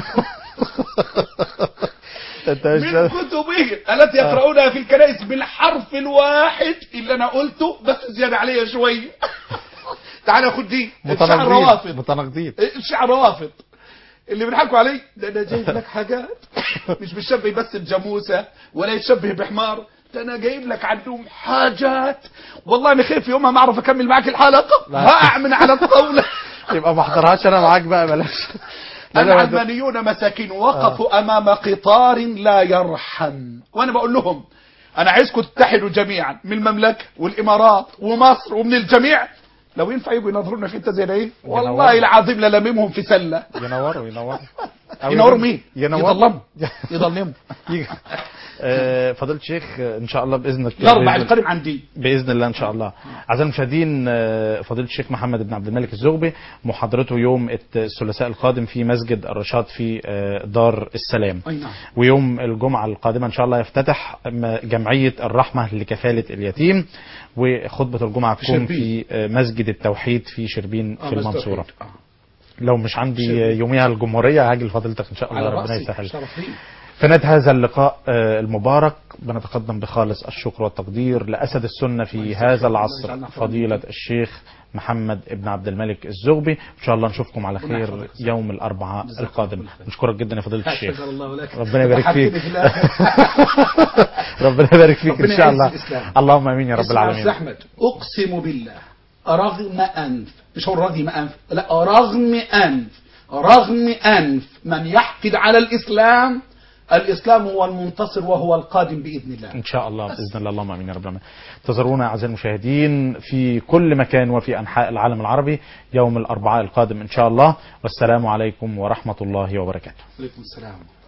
Speaker 2: انت مش
Speaker 3: من كتبهم التي يقرؤونها في الكنائس بالحرف الواحد اللي أنا قلته بس زيادة عليها شوية تعال خد دي الشعر
Speaker 2: متناقضين
Speaker 3: روافض
Speaker 2: متناقضين
Speaker 3: الشعر روافض اللي بيضحكوا عليه ده انا جايب لك حاجات مش بتشبه بس بجاموسه ولا يتشبه بحمار ده انا جايب لك عندهم حاجات والله انا خايف يومها ما اعرف اكمل معاك الحلقه
Speaker 2: لا.
Speaker 3: هقع من على الطاوله
Speaker 2: يبقى ما احضرهاش انا معاك بقى بلاش لا، لا،
Speaker 3: العلمانيون مساكين وقفوا امام قطار لا يرحم وانا بقول لهم انا عايزكم تتحدوا جميعا من المملكه والامارات ومصر ومن الجميع لو ينفع يجوا ينظرونا في حته زي ده ايه والله
Speaker 2: ينوروا.
Speaker 3: العظيم للممهم في سله
Speaker 2: ينوروا ينوروا أو
Speaker 3: ينوروا
Speaker 2: يضل-
Speaker 3: مين؟
Speaker 2: ينوروا.
Speaker 3: يضلموا يضلموا
Speaker 2: يجي. آه، فضيلة الشيخ آه، ان شاء الله باذن
Speaker 3: الاربع
Speaker 2: بإذن-
Speaker 3: القادم عندي
Speaker 2: باذن الله ان شاء الله اعزائي المشاهدين آه، فضيله الشيخ محمد بن عبد الملك الزغبي محاضرته يوم الثلاثاء القادم في مسجد الرشاد في آه، دار السلام
Speaker 3: اي نعم
Speaker 2: ويوم الجمعة القادمة إن شاء الله يفتتح م- جمعية الرحمة لكفالة اليتيم وخطبة الجمعة تكون
Speaker 3: شربين.
Speaker 2: في آه، مسجد التوحيد في شربين
Speaker 3: آه،
Speaker 2: في
Speaker 3: مسجد
Speaker 2: المنصورة
Speaker 3: التوحيد. آه.
Speaker 2: لو مش عندي
Speaker 3: شربين.
Speaker 2: يوميها الجمهورية هاجي لفضيلتك إن شاء الله
Speaker 3: على
Speaker 2: ربنا
Speaker 3: راسي
Speaker 2: يسهل
Speaker 3: شرف لي
Speaker 2: في نهاية هذا اللقاء آه، المبارك بنتقدم بخالص الشكر والتقدير لأسد السنة في هذا العصر فضيلة الشيخ محمد ابن عبد الملك الزغبي إن شاء الله نشوفكم على
Speaker 3: ربنا
Speaker 2: خير
Speaker 3: يحفظك.
Speaker 2: يوم الأربعاء
Speaker 3: جزاك
Speaker 2: القادم
Speaker 3: الله خير.
Speaker 2: نشكرك جدا يا فضيلة الشيخ
Speaker 3: شكر الله لك
Speaker 2: ربنا يبارك
Speaker 3: ضحكتني
Speaker 2: فيك.
Speaker 3: في الآخر.
Speaker 2: ربنا يبارك فيك
Speaker 3: ربنا
Speaker 2: ان شاء
Speaker 3: يعز
Speaker 2: الله
Speaker 3: الإسلام.
Speaker 2: اللهم امين يا رب
Speaker 3: اسمع يا
Speaker 2: العالمين
Speaker 3: أستاذ احمد اقسم بالله رغم انف مش هو رغم انف لا رغم انف رغم انف من يحقد على الاسلام الاسلام هو المنتصر وهو القادم باذن الله
Speaker 2: ان شاء الله باذن الله اللهم امين يا رب العالمين انتظرونا اعزائي المشاهدين في كل مكان وفي انحاء العالم العربي يوم الاربعاء القادم ان شاء الله والسلام عليكم ورحمه الله وبركاته
Speaker 3: عليكم السلام